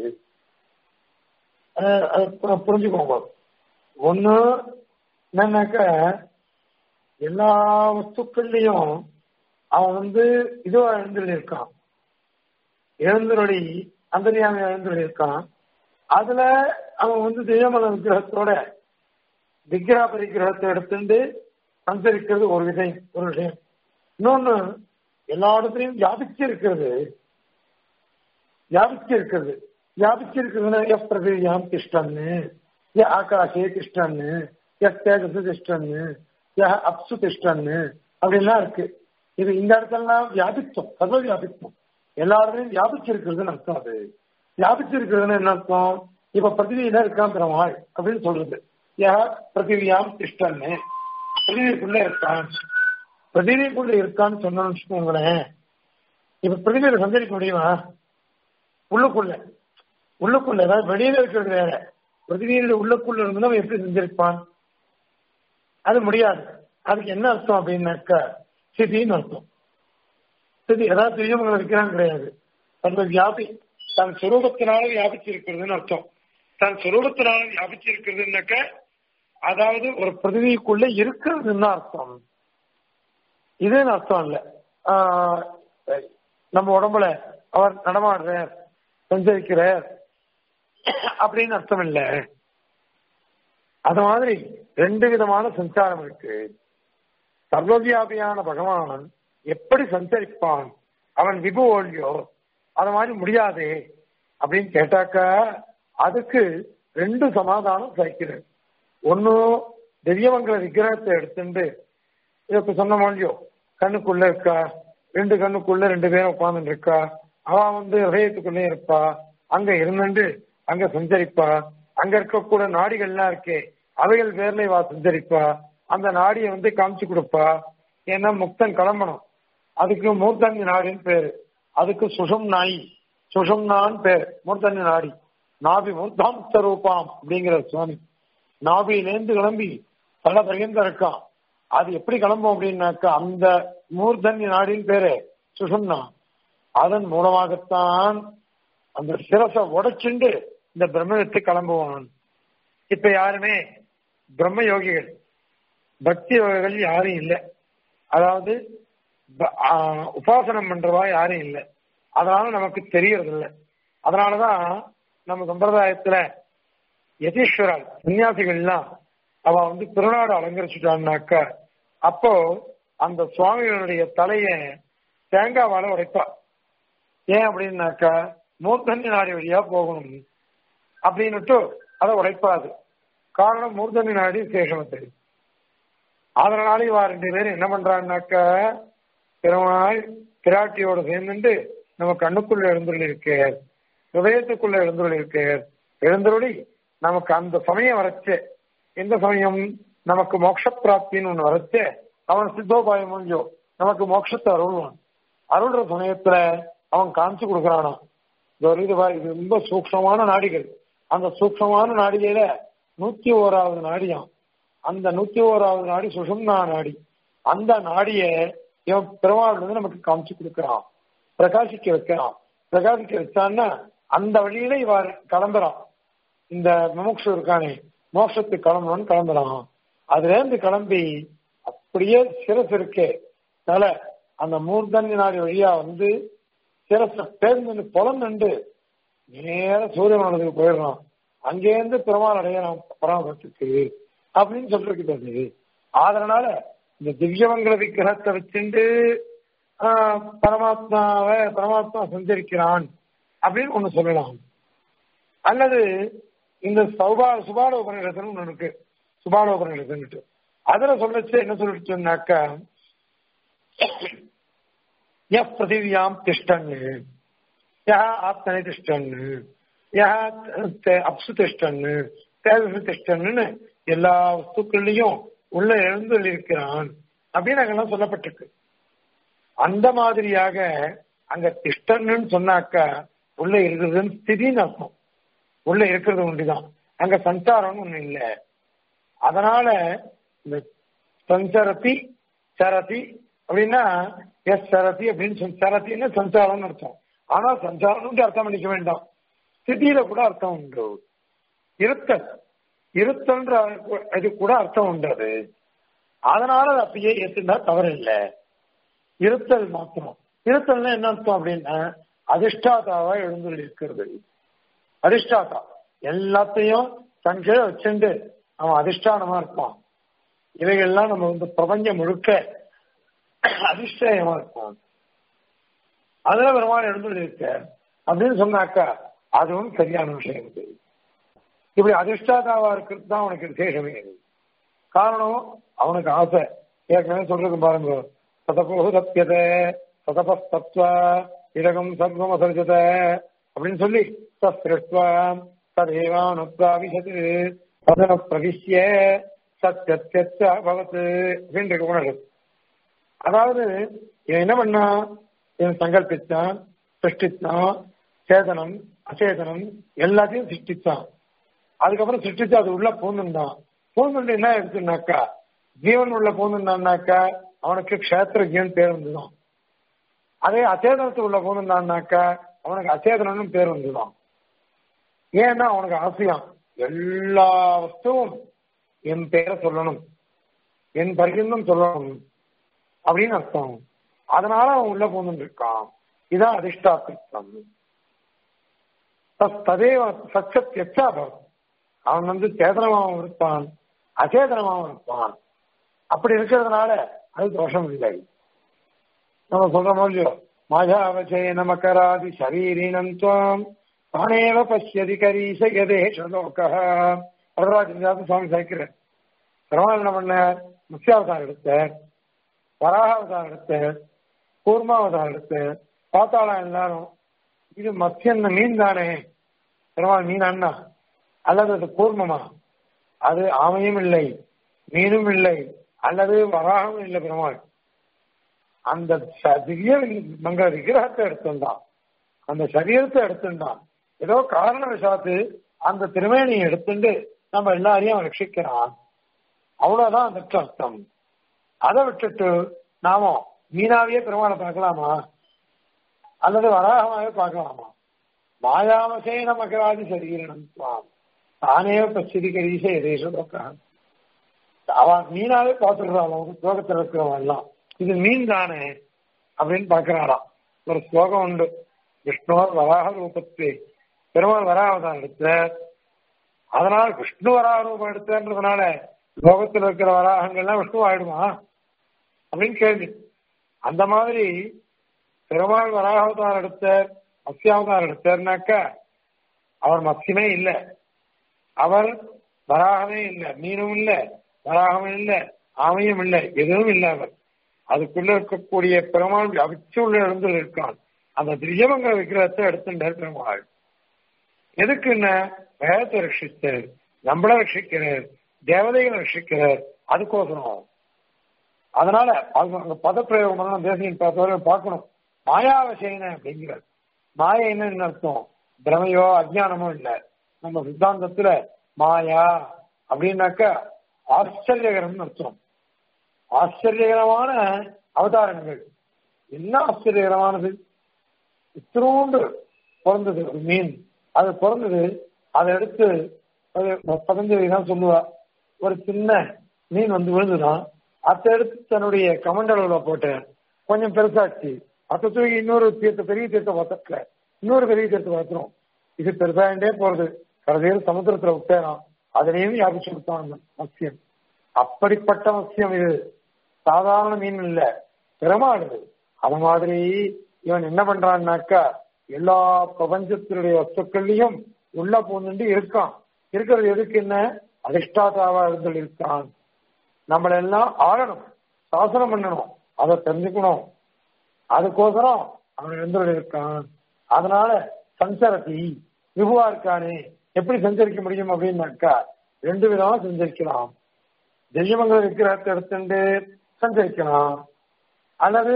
புரிஞ்சுக்கோங்க ஒண்ணு என்னன்னாக்க எல்லா வஸ்துக்கள்லயும் அவன் வந்து இதுவா எழுந்துள்ள இருக்கான் எழுந்துருளி அந்தரியாம எழுந்துள்ள இருக்கான் அதுல அவன் வந்து திவ்யமல விக்கிரகத்தோட விக்கிரா பரிகிரகத்தை எடுத்துட்டு சஞ்சரிக்கிறது ஒரு விஷயம் ஒரு விஷயம் இன்னொன்னு எல்லா இடத்துலையும் வியாபிச்சு இருக்கிறது வியாபிச்சு இருக்கிறது வியாபிச்சு இருக்கிறதுனா எஃப் பிரதிவியாம் திஷ்டன்னு எ ஆகாஷே திஷ்டன்னு எஃப் தேஜசு திஷ்டன்னு எ அப்சு திஷ்டன்னு அப்படின்லாம் இருக்கு இது இந்த இடத்துலலாம் வியாபித்தம் சர்வ வியாபித்தம் எல்லா இடத்துலையும் வியாபிச்சு இருக்கிறதுன்னு அர்த்தம் அது வியாபிச்சு இருக்கிறதுன்னு என்ன அர்த்தம் இப்ப பிரதிவியில இருக்கான் பெருமாள் அப்படின்னு சொல்றது யா பிரதிவியாம் திஷ்டன்னு பிரதிவிக்குள்ள இருக்கான் பிரதிவிக்குள்ள இருக்கான்னு சொன்னோம்னு வச்சுக்கோங்களேன் இப்ப பிரதிவியில சஞ்சரிக்க முடியுமா உள்ளுக்குள்ள உள்ளுக்குள்ள அதாவது வெளியில இருக்கிறது வேற பிரதிவியில உள்ளுக்குள்ள இருந்து அவன் எப்படி சஞ்சரிப்பான் அது முடியாது அதுக்கு என்ன அர்த்தம் அப்படின்னாக்க சிதின்னு அர்த்தம் சிதி அதாவது திவ்யமங்களை வைக்கிறான் கிடையாது அந்த வியாபி தன் சுரூபத்தினால வியாபிச்சு இருக்கிறதுன்னு அர்த்தம் தன் சுரூபத்தினால வியாபிச்சு இருக்கிறதுனாக்க அதாவது ஒரு பிரதிவிக்குள்ள இருக்கிறதுன்னு அர்த்தம் இதுன்னு அர்த்தம் இல்ல நம்ம உடம்புல அவர் நடமாடுறார் சஞ்சரிக்கிறார் அப்படின்னு அர்த்தம் இல்ல அது மாதிரி ரெண்டு விதமான சஞ்சாரம் இருக்கு சர்வவியாபியான பகவான் எப்படி சஞ்சரிப்பான் அவன் விபு ஓல்யோ அது மாதிரி முடியாதே அப்படின்னு கேட்டாக்கா அதுக்கு ரெண்டு சமாதானம் சைக்கிறேன் ஒன்னும் திவ்யமங்கல விக்கிரகத்தை எடுத்துட்டு இப்ப சொன்ன மொழியோ கண்ணுக்குள்ள இருக்கா ரெண்டு கண்ணுக்குள்ள ரெண்டு பேரும் உட்கார்ந்து இருக்கா அவன் வந்து ஹயத்துக்குள்ளே இருப்பா அங்க இருந்துட்டு அங்க சஞ்சரிப்பா அங்க இருக்கக்கூட நாடிகள்லாம் இருக்கே அவைகள் பேர்ல வா சஞ்சரிப்பா அந்த நாடியை வந்து காமிச்சு கொடுப்பா ஏன்னா முக்தன் கிளம்பணும் அதுக்கு மூர்த்தஞ்சு நாடின்னு பேரு அதுக்கு சுஷம் நாய் சுஷம்னான்னு பேர் மூர்த்தஞ்சு நாடி நாபி மூர்த்தாமுக்த ரூபாம் அப்படிங்கிற சுவாமி நாபியிலேருந்து கிளம்பி பல பரியந்தம் இருக்கான் அது எப்படி கிளம்பும் அப்படின்னாக்கா அந்த மூர்தன்ய நாடின் பேரு சுஷம்னா அதன் மூலமாகத்தான் அந்த சிரசை உடைச்சுண்டு இந்த பிரம்மத்தை கிளம்புவான் இப்ப யாருமே பிரம்ம யோகிகள் பக்தி யோகிகள் யாரும் இல்லை அதாவது உபாசனம் பண்றவா யாரும் இல்லை அதனால நமக்கு தெரியறது இல்லை அதனாலதான் நம்ம சம்பிரதாயத்துல யதீஸ்வரால் சன்னியாசிகள்லாம் அவ வந்து திருநாடு அலங்கரிச்சுட்டான்னாக்க அப்போ அந்த சுவாமிகளுடைய தலைய தேங்காவால உடைப்பா ஏன் அப்படின்னாக்கா மூர்த்தன்ய நாடி வழியா போகணும் அப்படின்னுட்டு அதை உடைப்பாது காரணம் மூர்த்தன்ய நாடி சேஷமத்தை அதனால இவா ரெண்டு பேரும் என்ன பண்றான்னாக்க பெருமாள் பிராட்டியோட சேர்ந்துட்டு நம்ம கண்ணுக்குள்ள எழுந்துள்ள இருக்கார் ஹிருதயத்துக்குள்ள எழுந்துள்ள இருக்கார் எழுந்துருளி நமக்கு அந்த சமயம் வரச்சே எந்த சமயம் நமக்கு மோட்ச பிராப்தின்னு ஒண்ணு வரச்சே அவன் சித்தோபாயம் முடிஞ்சோ நமக்கு மோட்சத்தை அருள்வான் அருள்ற சமயத்துல அவன் காமிச்சு கொடுக்கறானா இது ஒரு இது பாரு, இது ரொம்ப சூக்ஷமான நாடிகள் அந்த சூக்ஷமான நாடிகையில நூத்தி ஓராவது நாடியாம் அந்த நூத்தி ஓராவது நாடி சுஷும்னா நாடி அந்த நாடிய இவன் பெருமாள் வந்து நமக்கு காமிச்சு கொடுக்கறான் பிரகாசிக்க வைக்கிறான் பிரகாசிக்க வச்சான்னா அந்த வழியில இவர் கிளம்புறான் இந்த முமுக்ஷு இருக்கானே மோட்சத்துக்கு கிளம்பணும்னு கிளம்புறான் அதுல இருந்து கிளம்பி அப்படியே சிரஸ் இருக்கே தலை அந்த மூர்தன்ய நாடி வழியா வந்து சிரச பேருந்து புலம் நின்று நேர சூரிய மண்டலத்துக்கு போயிடுறான் அங்கேருந்து பெருமாள் அடையலாம் பராமரத்துக்கு அப்படின்னு சொல்லிருக்கிறது அதனால இந்த திவ்யமங்கல விக்கிரகத்தை வச்சுட்டு ஆஹ், பரமாத்மாவை பரமாத்மா சஞ்சரிக்கிறான் அப்படின்னு ஒண்ணு சொல்லலாம் அல்லது இந்த சௌபா சுபாட உபநிடத்துன்னு ஒண்ணு இருக்கு சுபாட உபநிடத்துன்னுட்டு அதுல சொல்லச்சு என்ன சொல்லிட்டுனாக்கா ய பிருத்திவியாம் திஷ்டன்னு யா ஆத்மனை திஷ்டன்னு யா தே- அப்சு திஷ்டன்னு தேவசு திஷ்டன்னு எல்லா வஸ்துக்கள்லயும் உள்ள எழுந்து இருக்கிறான் அப்படின்னு அங்கெல்லாம் சொல்லப்பட்டிருக்கு அந்த மாதிரியாக அங்க திஷ்டன்னு சொன்னாக்கா உள்ள இருக்கிறதுன்னு ஸ்திதின்னு அர்த்தம் உள்ள இருக்கிறது ஒன்றுதான் அங்க சஞ்சாரம்னு ஒண்ணு இல்ல அதனால இந்த சஞ்சரதி சரதி அப்படின்னா எஸ் சரதி அப்படின்னு சொல்லி சரத்தின்னு சஞ்சாரம்னு அர்த்தம் ஆனா சஞ்சாரம்னு அர்த்தம் பண்ணிக்க வேண்டாம் ஸ்திதியில கூட அர்த்தம் உண்டு இருத்தல் இருத்தல்ன்ற இது கூட அர்த்தம் உண்டு அது அதனால அது அப்படியே ஏத்துனா தவறு இல்லை இருத்தல் மாத்திரம் இருத்தல்னா என்ன அர்த்தம் அப்படின்னா அதிஷ்டாதாவா எழுந்துள்ள இருக்கிறது அதிஷ்டாதா எல்லாத்தையும் தன் கீழே வச்சுண்டு அவன் அதிஷ்டானமா இருப்பான் இவைகள்லாம் நம்ம வந்து பிரபஞ்சம் முழுக்க அதிஷ்டயமா இருப்பான் அதுல பெருமாள் எழுந்துள்ள இருக்க அப்படின்னு சொன்னாக்கா அதுவும் சரியான விஷயம் இது இப்படி அதிஷ்டாதாவா இருக்கிறது தான் அவனுக்கு விசேஷமே இது காரணம் அவனுக்கு ஆசை ஏற்கனவே சொல்றது பாருங்க சதபோ சத்தியத சதபஸ்தத்வ இடகம் சர்வம் அசர்ஜத அப்படின்னு சொல்லி தஸ்திருஷ்வா ததேவானுப்ராவிசது ததன பிரவிஷ்ய சத்தியத்யச்ச பவத்து அப்படின்னு இருக்கு உணர்வு அதாவது இவன் என்ன பண்ணா இவன் சங்கல்பித்தான் சிருஷ்டித்தான் சேதனம் அச்சேதனம் எல்லாத்தையும் சிருஷ்டித்தான் அதுக்கப்புறம் சிருஷ்டிச்சு அது உள்ள பூந்துட்டான் பூந்துட்டு என்ன இருக்குன்னாக்கா ஜீவன் உள்ள பூந்துட்டான்னாக்கா அவனுக்கு க்ஷேத்திரஜன் பேர் வந்துதான் அதே அச்சேதனத்து உள்ள பூந்துட்டான்னாக்கா அவனுக்கு அச்சேதனம்னு பேர் வந்துதான் ஏன்னா அவனுக்கு ஆசையாம் எல்லா வஸ்துவும் என் பேரை சொல்லணும் என் பரிகிருந்தம் சொல்லணும் அப்படின்னு அர்த்தம் அதனால அவன் உள்ள பூந்துட்டு இருக்கான் இதான் அதிஷ்டாத்திருத்தம் ததேவ சச்சத் எச்சாபம் அவன் வந்து சேதனமாகவும் இருப்பான் அச்சேதனமாகவும் இருப்பான் அப்படி இருக்கிறதுனால அது தோஷம் இல்லை நம்ம சொல்றோமோ இல்லையோ மாயாவச்சேன மகராதி சரீரினம் துவாம் தானேவ பசியதி கரீச யதேஷ லோக வரராஜன் சுவாமி சேர்க்கிறார் பெருமாள் என்ன பண்ண முக்கியாவதாரம் எடுத்தார் வராகாவதாரம் எடுத்தார் கூர்மாவதாரம் எடுத்தார் பார்த்தாலாம் எல்லாரும் இது மத்தியன்ன மீன் தானே பெருமாள் மீன் அண்ணா அல்லது அது கூர்மமா அது ஆமையும் இல்லை மீனும் இல்லை அல்லது வராகமும் இல்லை பெருமாள் அந்த ச- திவ்ய மங்கள விக்கிரகத்தை எடுத்துட்டான் அந்த சரீரத்தை எடுத்துட்டான் ஏதோ காரண விஷாத்து அந்த திருமேனியை எடுத்துட்டு நம்ம எல்லாரையும் ரட்சிக்கிறான் அவ்வளவுதான் அதற்கு அர்த்தம் அதை விட்டுட்டு நாம மீனாவையே பெருமாளை பார்க்கலாமா அல்லது வராகமாவே பார்க்கலாமா மாயாவசேன மகராதி சரீரணம் துவாம் தானே பசிதி கரீச எதேச லோக்கான் அவன் மீனாவே பார்த்துடுறான் லோகத்தில் இருக்கிறவன் எல்லாம் இது மீன் தானே அப்படின்னு பார்க்கிறாராம் ஒரு ஸ்லோகம் உண்டு விஷ்ணுவர் வராக ரூபத்தை பெருமாள் வராவதான் எடுத்த அதனால் விஷ்ணு வராக ரூபம் எடுத்தன்றதுனால லோகத்தில் இருக்கிற வராகங்கள்லாம் விஷ்ணு ஆயிடுமா அப்படின்னு கேள்வி அந்த மாதிரி பெருமாள் வராகாவதாரம் எடுத்தார் மத்யாவதாரம் எடுத்தார்னாக்கா அவர் மத்யமே இல்லை அவர் வராகமே இல்லை மீனும் இல்லை வராகமும் இல்லை ஆமையும் இல்லை எதுவும் இல்லை அவர் அதுக்குள்ள இருக்கக்கூடிய பெருமாள் அவிச்சுள்ள இருந்து இருக்கான் அந்த திரியமங்கல விக்கிரகத்தை எடுத்துட்டார் பெருமாள் எதுக்குன்னா வேதத்தை ரட்சித்தார் நம்மள ரட்சிக்கிறார் தேவதைகளை ரட்சிக்கிறார் அதுக்கோசரம் அதனால அது அங்க பதப்பிரயோகம் பண்ணணும் தேசியம் பார்த்தவரை பார்க்கணும் மாயாவசேன அப்படிங்கிறார் மாயை என்ன அர்த்தம் பிரமையோ அஜ்ஞானமோ இல்லை நம்ம சித்தாந்தத்துல மாயா அப்படின்னாக்க ஆச்சரியகரம்னு அர்த்தம் ஆச்சரியகரமான அவதாரங்கள் என்ன ஆச்சரியகரமானது இத்திரோண்டு பிறந்தது ஒரு மீன் அது பிறந்தது அதை எடுத்து பதஞ்சலி தான் சொல்லுவா ஒரு சின்ன மீன் வந்து விழுந்துதான் அதை எடுத்து தன்னுடைய கமண்டலவுல போட்டு கொஞ்சம் பெருசாச்சு அதை தூக்கி இன்னொரு தீர்த்த பெரிய தீர்த்த பார்த்தல இன்னொரு பெரிய தீர்த்த பார்த்துரும் இது பெருசாண்டே போறது கடைசியில் சமுத்திரத்துல விட்டேறான் அதுலயும் வியாபிச்சு கொடுத்தான் அந்த மத்சியம் அப்படிப்பட்ட மத்சியம் இது சாதாரண மீன் இல்ல பெருமாள் இது அது மாதிரி இவன் என்ன பண்றான்னாக்கா எல்லா பிரபஞ்சத்தினுடைய வஸ்துக்கள்லயும் உள்ள போந்துட்டு இருக்கான் இருக்கிறது எதுக்கு என்ன அதிஷ்டாதாவா இருந்தல் இருக்கான் நம்மள எல்லாம் ஆளணும் சாசனம் பண்ணணும் அதை தெரிஞ்சுக்கணும் அதுக்கோசரம் அவன் எழுந்துள்ள இருக்கான் அதனால சஞ்சரத்தி விபுவா இருக்கானே எப்படி சஞ்சரிக்க முடியும் அப்படின்னாக்கா ரெண்டு விதமா சஞ்சரிக்கலாம் தெய்வங்கள் விக்கிரகத்தை எடுத்துட்டு சஞ்சரிக்கலாம் அல்லது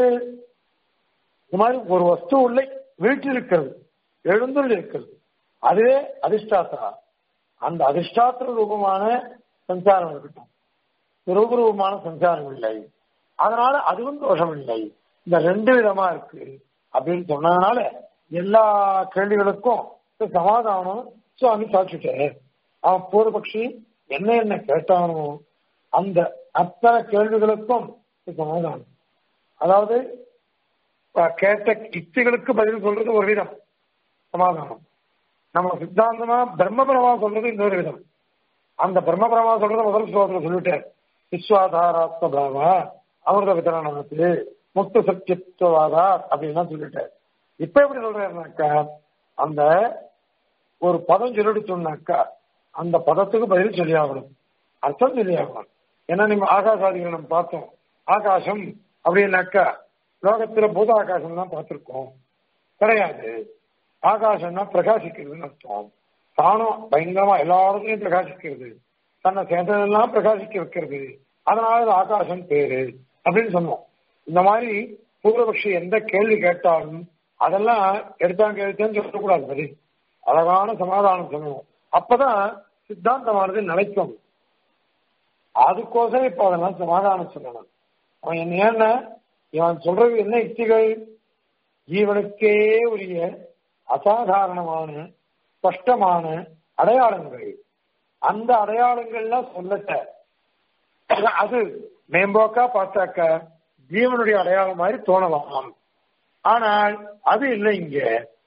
இந்த மாதிரி ஒரு வஸ்து உள்ள வீட்டில் இருக்கிறது எழுந்துள்ள இருக்கிறது அதுவே அதிஷ்டாத்திரா அந்த அதிஷ்டாத்திர ரூபமான சஞ்சாரம் இருக்கட்டும் ரூபரூபமான சஞ்சாரம் இல்லை அதனால அதுவும் தோஷம் இல்லை இந்த ரெண்டு விதமா இருக்கு அப்படின்னு சொன்னதுனால எல்லா கேள்விகளுக்கும் சமாதானம் சுவாமி சாட்சிட்டாரு அவன் பூர்வபக்ஷி என்ன என்ன கேட்டானோ அந்த அத்தனை கேள்விகளுக்கும் சமாதானம் அதாவது கேட்ட யுக்திகளுக்கு பதில் சொல்றது ஒரு விதம் சமாதானம் நம்ம சித்தாந்தமா பிரம்மபரமா சொல்றது இன்னொரு விதம் அந்த பிரம்மபரமா சொல்றத முதல் ஸ்லோகத்துல சொல்லிட்டார் விஸ்வாதாராத்மபாவா அமிர்த விதரணத்து முக்த சத்தியத்துவாதா அப்படின்லாம் சொல்லிட்டார் இப்ப எப்படி சொல்றாருனாக்கா அந்த ஒரு பதம் சொல்லிட்டு சொன்னாக்கா அந்த பதத்துக்கு பதில் சொல்லியாகணும் அர்த்தம் சொல்லியாகணும் ஏன்னா நீங்க ஆகாசாதிகளை நம்ம பார்த்தோம் ஆகாசம் அப்படின்னாக்கா லோகத்துல பூத ஆகாசம் தான் பார்த்திருக்கோம் கிடையாது ஆகாசம்னா பிரகாசிக்கிறதுன்னு அர்த்தம் தானும் பயங்கரமா எல்லா இடத்துலயும் பிரகாசிக்கிறது தன்னை சேர்ந்ததெல்லாம் பிரகாசிக்க வைக்கிறது அதனால அது ஆகாசம் பேரு அப்படின்னு சொன்னோம் இந்த மாதிரி பூர்வபக்ஷி எந்த கேள்வி கேட்டாலும் அதெல்லாம் எடுத்தாங்க எடுத்தேன்னு சொல்லக்கூடாது பதில் அழகான சமாதானம் சொல்லணும் அப்பதான் சித்தாந்தமானது நிலைக்கும் அதுக்கோசரம் இப்ப அதெல்லாம் சமாதானம் சொல்லணும் அவன் என்ன ஏன்னா இவன் சொல்றது என்ன யுக்திகள் ஜீவனுக்கே உரிய அசாதாரணமான ஸ்பஷ்டமான அடையாளங்கள் அந்த அடையாளங்கள்லாம் சொல்லட்ட அது மேம்போக்கா பார்த்தாக்க ஜீவனுடைய அடையாளம் மாதிரி தோணலாம் ஆனால் அது இல்லை இங்க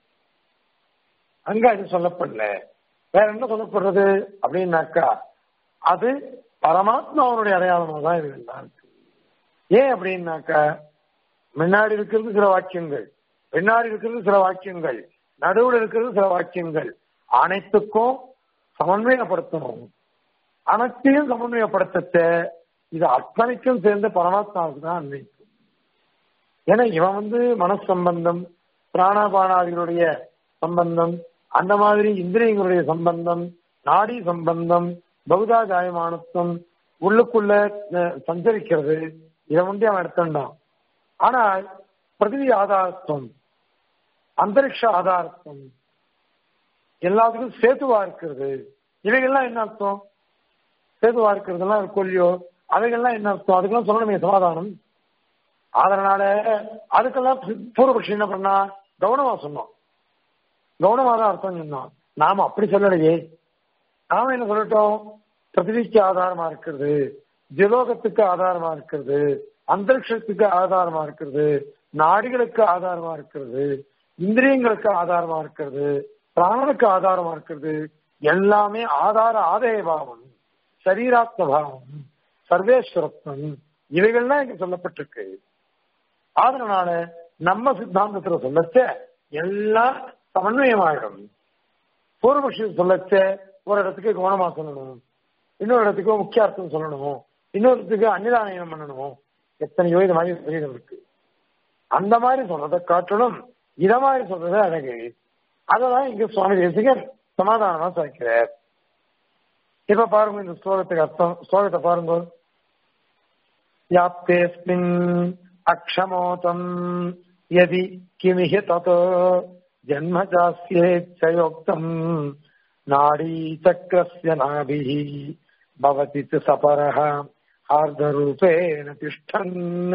அங்க அது சொல்லப்படல வேற என்ன சொல்லப்படுறது அப்படின்னாக்கா அது பரமாத்மாவனுடைய அடையாளமா தான் இருந்தான் ஏன் அப்படின்னாக்கா முன்னாடி இருக்கிறது சில வாக்கியங்கள் பின்னாடி இருக்கிறது சில வாக்கியங்கள் நடுவில் இருக்கிறது சில வாக்கியங்கள் அனைத்துக்கும் சமன்வயப்படுத்தணும் அனைத்தையும் சமன்வயப்படுத்த இது அத்தனைக்கும் சேர்ந்த பரமாத்மாவுக்கு தான் அன்வைக்கும் ஏன்னா இவன் வந்து மனசம்பந்தம் பிராணபானாதிகளுடைய சம்பந்தம் அந்த மாதிரி இந்திரியங்களுடைய சம்பந்தம் நாடி சம்பந்தம் பகுதாஜாயமானத்துவம் உள்ளுக்குள்ள சஞ்சரிக்கிறது இதை வந்து அவன் எடுத்துட்டான் ஆனால் பிரதிவி ஆதாரத்துவம் அந்தரிக்ஷ ஆதாரத்துவம் எல்லாத்துக்கும் சேதுவா இருக்கிறது இவைகள்லாம் என்ன அர்த்தம் சேதுவா இருக்கிறதெல்லாம் இருக்கும் இல்லையோ அவைகள்லாம் என்ன அர்த்தம் அதுக்கெல்லாம் சொல்லணுமே சமாதானம் அதனால அதுக்கெல்லாம் பூர்வபக்ஷி என்ன பண்ணா கவனமா சொன்னோம் கவனமா தான் அர்த்தம் சொன்னோம் நாம அப்படி சொல்லலையே நாம என்ன சொல்லட்டோம் பிரதிவிக்கு ஆதாரமா இருக்கிறது ஜலோகத்துக்கு ஆதாரமா இருக்கிறது அந்தரிக்ஷத்துக்கு ஆதாரமா இருக்கிறது நாடிகளுக்கு ஆதாரமா இருக்கிறது இந்திரியங்களுக்கு ஆதாரமா இருக்கிறது பிராணனுக்கு ஆதாரமா இருக்கிறது எல்லாமே ஆதார ஆதய பாவம் சரீராத்ம பாவம் சர்வேஸ்வரத்வம் இவைகள்லாம் இங்க சொல்லப்பட்டிருக்கு அதனால நம்ம சித்தாந்தத்துல சொல்லச்ச எல்லாம் சமன்வயமாயிடும் பூர்வபக்ஷி சொல்லச்ச ஒரு இடத்துக்கு கவனமா சொல்லணும் இன்னொரு இடத்துக்கு முக்கிய அர்த்தம் சொல்லணும் இன்னொரு இடத்துக்கு அன்னிதானயம் பண்ணணும் எத்தனையோ இது மாதிரி விபரீதம் இருக்கு அந்த மாதிரி சொல்றதை காட்டிலும் இத மாதிரி சொல்றது அழகு அதெல்லாம் இங்க சுவாமி தேசிகன் சமாதானமா சாய்க்கிறார் இப்ப பாருங்க இந்த ஸ்லோகத்துக்கு அர்த்தம் ஸ்லோகத்தை பாருங்க யாப்தேஸ்மின் அக்ஷமோதம் யதி கிமிஹ ததோ ஜன்ம சாஸ்யேச்சயோக்தம் நாடி சக்கரஸ்ய நாபிः भवति च सपरः हार्दरूपेण तिष्ठन्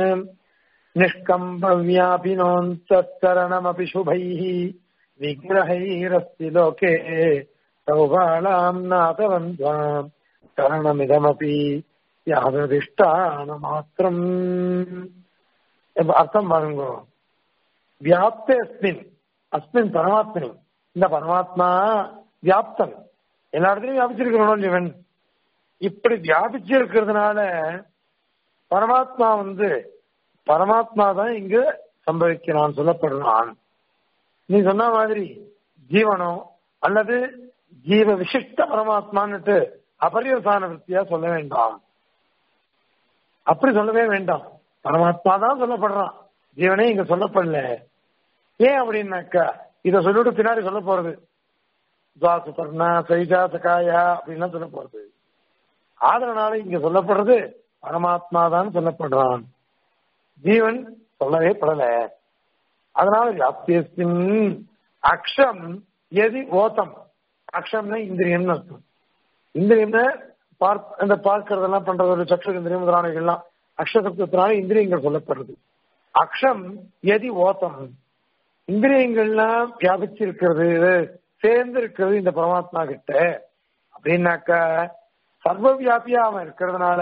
निष्कम्भव्यापिनोऽन्तःकरणमपि शुभैः विग्रहैरस्ति लोके सौबालाम् नातवन्त्वाम् करणमिदमपि யாததிஷ்டானமாத்திரம் அர்த்தம் பாருங்க வியாப்தே அஸ்மின் அஸ்மின் பரமாத்மனி இந்த பரமாத்மா வியாப்தன் எல்லா இடத்துலயும் வியாபிச்சிருக்கிறோம் இவன் இப்படி வியாபிச்சு இருக்கிறதுனால பரமாத்மா வந்து பரமாத்மா தான் இங்கு சம்பவிக்கிறான் சொல்லப்படுறான் நீ சொன்ன மாதிரி ஜீவனோ அல்லது ஜீவ விசிஷ்ட பரமாத்மான்னுட்டு அபரியசான விற்த்தியா சொல்ல வேண்டாம் அப்படி சொல்லவே வேண்டாம் பரமாத்மா தான் சொல்லப்படுறான் ஜீவனே இங்க சொல்லப்படல ஏன் அப்படின்னாக்கா இத சொல்லிட்டு பின்னாடி சொல்ல போறது துவாசு பர்ணா சைஜா சகாயா அப்படின்லாம் சொல்ல போறது ஆதரனால இங்க சொல்லப்படுறது பரமாத்மா தான் சொல்லப்படுறான் ஜீவன் சொல்லவே படல அதனால வியாப்தியத்தின் அக்ஷம் எதி ஓத்தம் அக்ஷம்னா இந்திரியம்னு அர்த்தம் இந்திரியம்னா பார்ப் அந்த பார்க்கறதெல்லாம் பண்றது ஒரு சக்ஷு இந்திரியம் முதலானவைகள்லாம் அக்ஷசப்தத்தினால இந்திரியங்கள் சொல்லப்படுறது அக்ஷம் எதி ஓத்தம் இந்திரியங்கள்லாம் வியாபிச்சு இருக்கிறது சேர்ந்து இருக்கிறது இந்த பரமாத்மா கிட்ட அப்படின்னாக்கா சர்வ வியாபியா அவன் இருக்கிறதுனால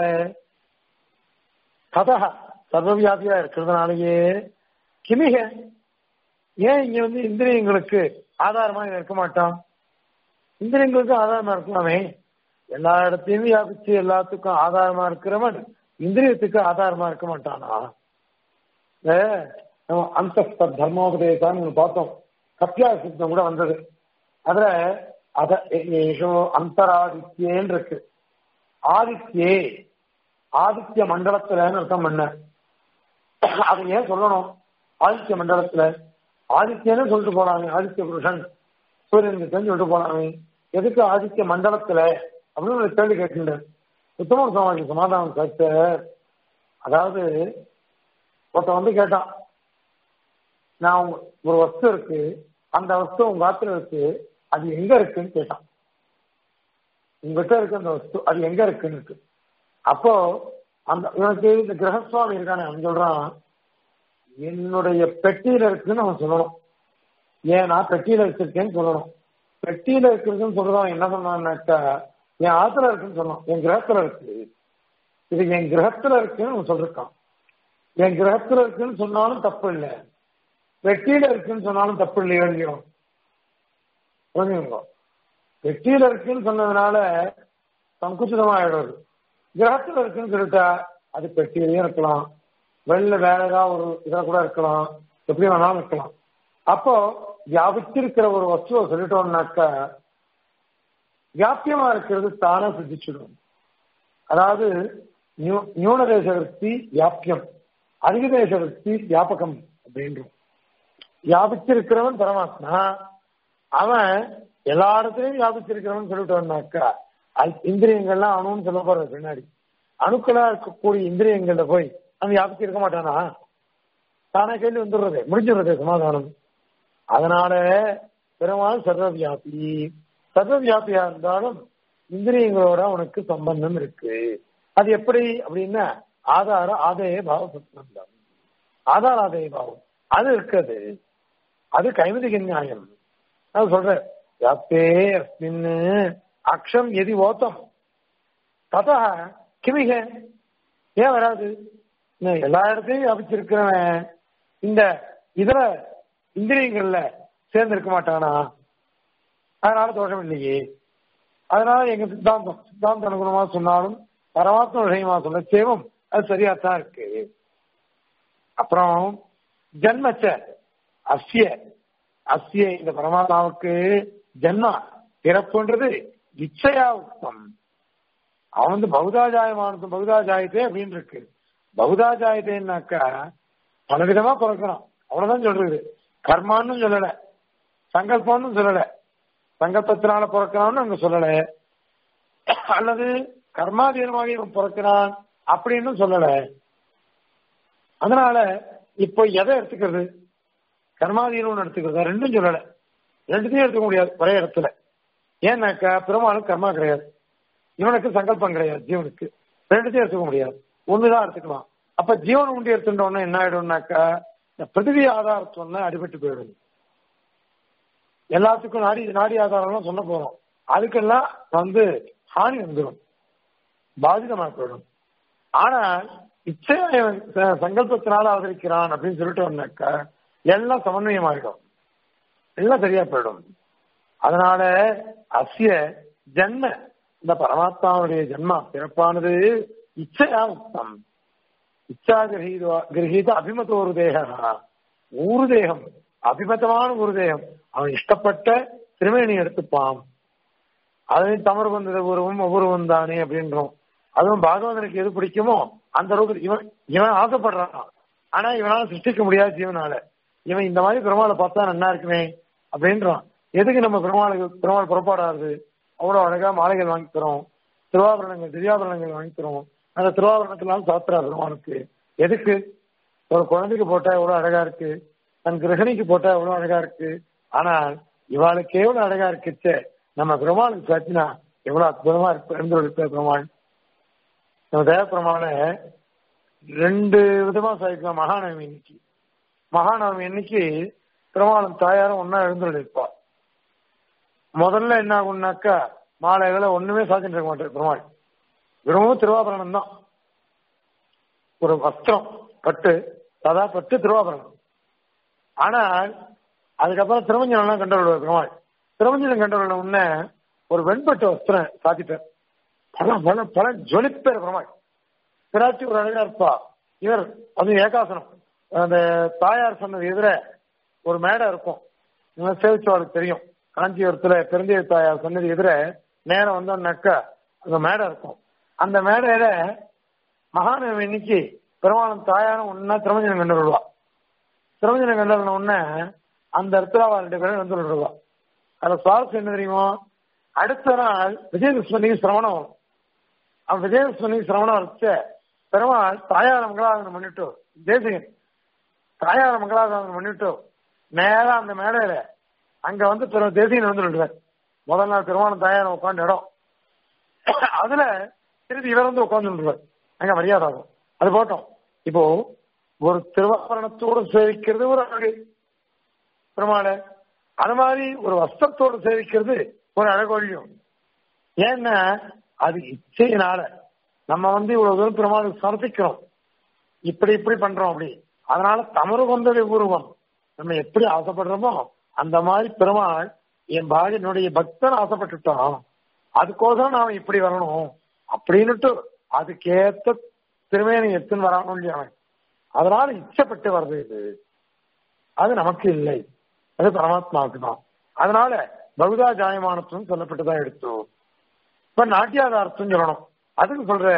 கதா சர்வ வியாபியா இருக்கிறதுனாலயே கிமிக ஏன் இங்க வந்து இந்திரியங்களுக்கு ஆதாரமா இவன் இருக்க மாட்டான் இந்திரியங்களுக்கு ஆதாரமா இருக்கலாமே எல்லா இடத்தையும் வியாபிச்சு எல்லாத்துக்கும் ஆதாரமா இருக்கிறவன் இந்திரியத்துக்கு ஆதாரமா இருக்க மாட்டானா அந்த தர்மோபதேசான்னு பார்த்தோம் கத்தியா சித்தம் கூட வந்தது அதுல அத ஏஷோ அந்தராதித்யேன்னு இருக்கு ஆதித்யே ஆதித்ய மண்டலத்துலன்னு அர்த்தம் பண்ண அதை ஏன் சொல்லணும் ஆதித்ய மண்டலத்துல ஆதித்யன்னு சொல்லிட்டு போனாங்க ஆதித்ய புருஷன் சூரியனுக்கு சொல்லிட்டு போனாங்க எதுக்கு ஆதித்ய மண்டலத்துல அப்படின்னு ஒரு கேள்வி கேட்டுட்டேன் உத்தம சமாஜி சமாதானம் கருத்து அதாவது ஒருத்தன் வந்து கேட்டான் நான் ஒரு வஸ்து இருக்கு அந்த வஸ்து உங்க ஆத்துல இருக்கு அது எங்க இருக்குன்னு கேட்டான் உங்ககிட்ட இருக்கு அந்த வஸ்து அது எங்க இருக்குன்னு இருக்கு அப்போ அந்த இவனுக்கு இந்த கிரகசுவாமி இருக்கானே அவன் சொல்றான் என்னுடைய பெட்டியில இருக்குன்னு அவன் சொல்லணும் ஏன் நான் பெட்டியில வச்சிருக்கேன்னு சொல்லணும் பெட்டியில இருக்குதுன்னு சொல்றவன் என்ன சொன்னான்னாக்கா என் ஆத்துல இருக்குன்னு சொன்னான் என் கிரகத்துல இருக்கு இது என் கிரகத்துல இருக்குன்னு அவன் சொல்லிருக்கான் என் கிரகத்துல இருக்குன்னு சொன்னாலும் தப்பு இல்லை வெட்டியில இருக்குன்னு சொன்னாலும் தப்பு இல்லையோ இல்லையோ புரிஞ்சுங்க வெட்டியில இருக்குன்னு சொன்னதுனால சங்குச்சிதமா ஆயிடுறது கிரகத்துல இருக்குன்னு சொல்லிட்டா அது பெட்டியிலையும் இருக்கலாம் வெளில வேற ஏதாவது ஒரு இதாக கூட இருக்கலாம் எப்படி வேணாலும் இருக்கலாம் அப்போ வியாபிச்சிருக்கிற ஒரு வஸ்துவை சொல்லிட்டோம்னாக்கா வியாபியமா இருக்கிறது தானே சித்திச்சிடும் அதாவது நியூன தேச விற்பி வியாபியம் அதிக தேச விற்பி வியாபகம் அப்படின்றோம் வியாபிச்சிருக்கிறவன் பரமாத்மா அவன் எல்லா இடத்துலயும் வியாபிச்சிருக்கிறவன் சொல்லிட்டோம்னாக்கா இந்திரியங்கள்லாம் அணுன்னு சொல்ல போறது பின்னாடி அணுக்களா இருக்கக்கூடிய இந்திரியங்கள்ல போய் அவன் வியாபிச்சு இருக்க மாட்டானா தானே கேள்வி வந்துடுறது முடிஞ்சிடுறது சமாதானம் அதனால பெருமாள் சர்வவியாபி சர்வவியாபியா இருந்தாலும் இந்திரியங்களோட அவனுக்கு சம்பந்தம் இருக்கு அது எப்படி அப்படின்னா ஆதார ஆதேய பாவ சம்பந்தம் ஆதார ஆதேய பாவம் அது இருக்குது அது கைமதிக நியாயம் நான் சொல்றேன் யாத்தே அஸ்மின் அக்ஷம் எதி ஓத்தம் ததா கிமிக ஏன் வராது எல்லா இடத்தையும் வியாபிச்சிருக்கிறவன் இந்த இதர இந்திரியங்கள்ல சேர்ந்திருக்க மாட்டானா அதனால தோஷம் இல்லையே அதனால எங்க சித்தாந்தம் சித்தாந்த அனுகுணமா சொன்னாலும் பரமாத்ம விஷயமா சொல்ல சேவம் அது சரியா தான் இருக்கு அப்புறம் ஜன்மச்ச அஸ்ய அஸ்ய இந்த பரமாத்மாவுக்கு ஜன்மா பிறப்புன்றது இச்சையா உத்தம் அவன் வந்து பகுதாஜாயமானது பகுதாஜாயத்தே அப்படின்னு இருக்கு பகுதாஜாயத்தைன்னாக்கா பலவிதமா பிறக்கணும் அவ்வளவுதான் சொல்றது கர்மான்னு சொல்லல சங்கல்பம்னு சொல்லல சங்கல்பத்தினால பிறக்கிறான்னு அங்க சொல்லல அல்லது கர்மாதீனமாக இவன் பிறக்கிறான் அப்படின்னு சொல்லல அதனால இப்போ எதை எடுத்துக்கிறது கர்மாதீனம் எடுத்துக்கிறதா ரெண்டும் சொல்லல ரெண்டுத்தையும் எடுத்துக்க முடியாது ஒரே இடத்துல ஏன்னாக்கா பெருமாளுக்கு கர்மா கிடையாது இவனுக்கு சங்கல்பம் கிடையாது ஜீவனுக்கு ரெண்டுத்தையும் எடுத்துக்க முடியாது ஒண்ணுதான் எடுத்துக்கலாம் அப்ப ஜீவன் உண்டி எடுத்துட்டோம்னா என்ன ஆயிடும்னாக்கா இந்த பிருத்திவி ஆதாரத்துவம்னா அடிபட்டு போயிடும் எல்லாத்துக்கும் நாடி நாடி ஆதாரம்லாம் சொல்ல போறோம் அதுக்கெல்லாம் வந்து ஹானி வந்துடும் பாதிதமா போயிடும் ஆனால் இச்சையா சங்கல்பத்தினால அவதரிக்கிறான் அப்படின்னு சொல்லிட்டோம்னாக்கா எல்லாம் சமன்வயமாயிடும் எல்லாம் சரியா போயிடும் அதனால அசிய ஜன்ம இந்த பரமாத்மாவுடைய ஜென்மா பிறப்பானது இச்சையா முக்தம் இச்சா கிரகீத கிரகீத அபிமத ஒரு தேகா ஊரு தேகம் அபிமதமான ஒரு தேகம் அவன் இஷ்டப்பட்ட திருமேனி எடுத்துப்பான் அதை தமறு வந்தது உருவம் ஒவ்வொருவம் தானே அப்படின்றோம் அதுவும் பாகவதனுக்கு எது பிடிக்குமோ அந்த அளவுக்கு இவன் இவன் ஆசைப்படுறான் ஆனா இவனால சிருஷ்டிக்க முடியாது ஜீவனால இவன் இந்த மாதிரி பெருமாளை பார்த்தா நல்லா இருக்குமே அப்படின்றான் எதுக்கு நம்ம பெருமாளுக்கு பெருமாள் புறப்பாடாது அவ்வளவு அழகா மாலைகள் வாங்கி தரோம் திருவாபரணங்கள் திவ்யாபரணங்கள் வாங்கி தரோம் அந்த திருவாபரணத்தினாலும் சாத்திரா பெருமாளுக்கு எதுக்கு ஒரு குழந்தைக்கு போட்டா எவ்வளவு அழகா இருக்கு தன் கிரகணிக்கு போட்டா எவ்வளவு அழகா இருக்கு ஆனால் இவாளுக்கு எவ்வளவு அழகா இருக்குச்சே நம்ம பெருமாளுக்கு சாத்தினா எவ்வளவு அற்புதமா இருக்கு இருந்திருக்க பெருமாள் நம்ம தேவ பெருமாள ரெண்டு விதமா சாதிக்கலாம் மகாநவமி இன்னைக்கு மகாநவமி இன்னைக்கு பெருமாளும் தாயாரும் ஒன்னா எழுந்துருப்பா முதல்ல என்ன ஆகும்னாக்கா மாலைகளை ஒண்ணுமே சாத்திட்டு இருக்க மாட்டார் பெருமாள் வெறும் திருவாபரணம் தான் ஒரு வஸ்திரம் பட்டு சதா பட்டு திருவாபரணம் ஆனால் அதுக்கப்புறம் திருமஞ்சனம் கண்டவர்கள் பெருமாள் திருமஞ்சனம் கண்டவர்கள் உடனே ஒரு வெண்பட்டு வஸ்திரம் சாத்திட்டார் பல பல பல ஜொலிப்பேர் பெருமாள் பிராட்டி ஒரு அழகா இருப்பா இவர் அது ஏகாசனம் அந்த தாயார் சொன்னது எதிர ஒரு மேடை இருக்கும் இவங்க சேவிச்சவாளுக்கு தெரியும் காஞ்சிபுரத்துல பெருந்தேவி தாயார் சொன்னது எதிர நேரம் வந்தோம்னாக்கா அங்க மேடை இருக்கும் அந்த மேடையில மகாநவமி இன்னைக்கு பெருமாளும் தாயாரும் ஒன்னா திருமஞ்சனம் கண்டு விடுவா திருமஞ்சனம் கண்டு உடனே அந்த இடத்துல அவள் ரெண்டு பேரும் வந்து விடுவா அதுல சுவாரஸ்யம் என்ன தெரியுமோ அடுத்த நாள் விஜயதசமிக்கு சிரவணம் வரும் அவன் விஜயதசமிக்கு சிரவணம் வச்ச பெருமாள் தாயார மங்களாதனம் பண்ணிட்டு தேசிகன் தாயார மங்களாதனம் பண்ணிட்டு நேரா அந்த மேடையில அங்க வந்து பிற தேசிகன் வந்து விடுவார் முதல் நாள் பெருமாளும் தாயாரம் உட்காந்து இடம் அதுல திருப்பி இவர் வந்து உட்கார்ந்து விடுவார் அங்க மரியாதை ஆகும் அது போட்டோம் இப்போ ஒரு திருவாபரணத்தோடு சேவிக்கிறது ஒரு அழகு பெருமாளை அது மாதிரி ஒரு வஸ்திரத்தோடு சேவிக்கிறது ஒரு அழகொழியும் ஏன்னா அது இச்சையினால நம்ம வந்து இவ்வளவு தூரம் பெருமாளுக்கு சமர்ப்பிக்கிறோம் இப்படி இப்படி பண்றோம் அப்படி அதனால தமறு கொண்டது உருவம் நம்ம எப்படி ஆசைப்படுறோமோ அந்த மாதிரி பெருமாள் என் பாக என்னுடைய பக்தன் ஆசைப்பட்டுட்டான் அதுக்கோசரம் நாம இப்படி வரணும் அப்படின்னுட்டு அதுக்கேத்த திருமேனி எத்துன்னு வரணும் இல்லையா அவன் அதனால இச்சப்பட்டு வர்றது இது அது நமக்கு இல்லை அது பரமாத்மாவுக்கு தான் அதனால பகுதா ஜாயமானத்துவம் சொல்லப்பட்டுதான் எடுத்தோம் இப்ப நாட்டியாதாரத்தும் சொல்லணும் அதுக்கு சொல்ற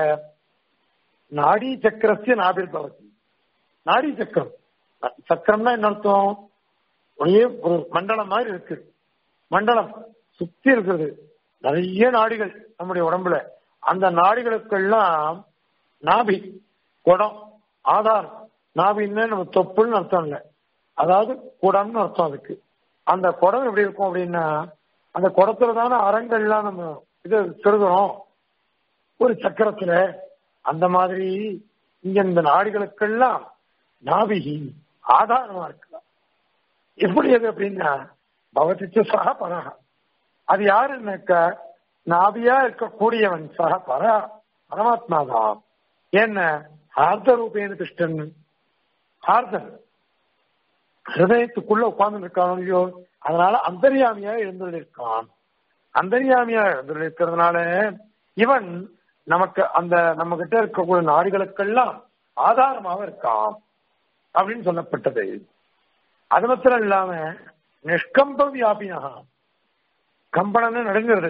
நாடி சக்கரஸ்ய நாபிர் பவதி நாடி சக்கரம் சக்கரம்னா என்ன அர்த்தம் ஒரே ஒரு மண்டலம் மாதிரி இருக்கு மண்டலம் சுத்தி இருக்கிறது நிறைய நாடிகள் நம்முடைய உடம்புல அந்த நாடிகளுக்கெல்லாம் நாபி குடம் ஆதாரம் நாபின்னு நம்ம தொப்புள்னு அர்த்தம் இல்லை அதாவது குடம்னு அர்த்தம் அதுக்கு அந்த குடம் எப்படி இருக்கும் அப்படின்னா அந்த குடத்துல தானே அரங்கள்லாம் நம்ம இது திருகிறோம் ஒரு சக்கரத்துல அந்த மாதிரி இங்க இந்த நாடுகளுக்கெல்லாம் நாபிகி ஆதாரமா இருக்கலாம் எப்படி அது அப்படின்னா பவதிச்ச சக பரக அது யாருன்னாக்க நாபியா இருக்கக்கூடியவன் சக பர பரமாத்மா தான் என்ன ஆர்த்த ரூபேன கிருஷ்ணன் ஆர்த்தன் ஹிருதயத்துக்குள்ள உட்கார்ந்து இருக்கானோ இல்லையோ அதனால அந்தரியாமியா எழுந்துள்ளிருக்கான் அந்தரியாமியா எழுந்துள்ளிருக்கிறதுனால இவன் நமக்கு அந்த நம்ம கிட்ட இருக்கக்கூடிய நாடுகளுக்கெல்லாம் ஆதாரமாக இருக்கான் அப்படின்னு சொல்லப்பட்டது அது மாத்திரம் இல்லாம நிஷ்கம்ப வியாபினா கம்பனம்னு நடுங்கிறது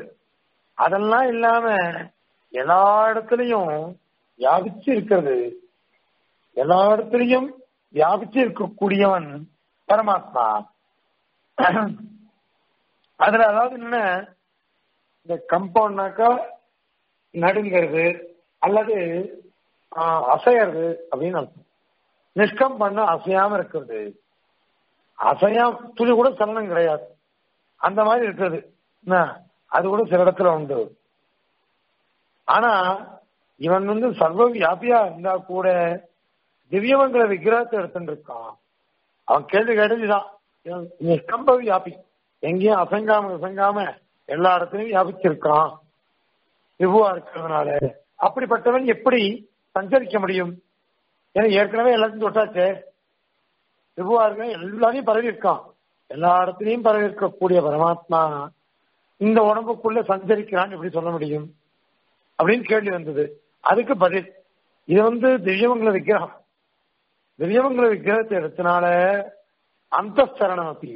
அதெல்லாம் இல்லாம எல்லா இடத்துலயும் வியாபிச்சு இருக்கிறது எல்லா இடத்துலயும் வியாபிச்சு இருக்கக்கூடியவன் பரமாத்மா அதுல அதாவது என்ன இந்த கம்பவுண்ட்னாக்கா நடுங்கிறது அல்லது ஆஹ், அசையறது அப்படின்னு அர்த்தம் நிஷ்கம் பண்ண அசையாம இருக்கிறது அசையாம துளி கூட சலனம் கிடையாது அந்த மாதிரி இருக்கிறது என்ன? அது கூட சில இடத்துல உண்டு ஆனா இவன் வந்து சர்வ வியாபியா இருந்தா கூட திவ்யமங்கல விக்கிரகத்தை எடுத்துட்டு இருக்கான் அவன் கேள்வி கேட்டதுதான் இவன் நிஷ்கம்ப வியாபி எங்கேயும் அசங்காம அசங்காம எல்லா இடத்துலயும் வியாபிச்சிருக்கான் விபுவா இருக்கிறதுனால அப்படிப்பட்டவன் எப்படி சஞ்சரிக்க முடியும் ஏன்னா ஏற்கனவே எல்லாத்தையும் தொட்டாச்சே விபுவா இருக்க எல்லாரையும் பரவி இருக்கான் எல்லா இடத்துலயும் பரவி இருக்கக்கூடிய பரமாத்மா இந்த உடம்புக்குள்ள சஞ்சரிக்கிறான்னு எப்படி சொல்ல முடியும் அப்படின்னு கேள்வி வந்தது அதுக்கு பதில் இது வந்து திவ்யமங்கல விக்கிரகம் திவ்யமங்கல விக்கிரகத்தை எடுத்தனால அந்த சரணம் அப்படி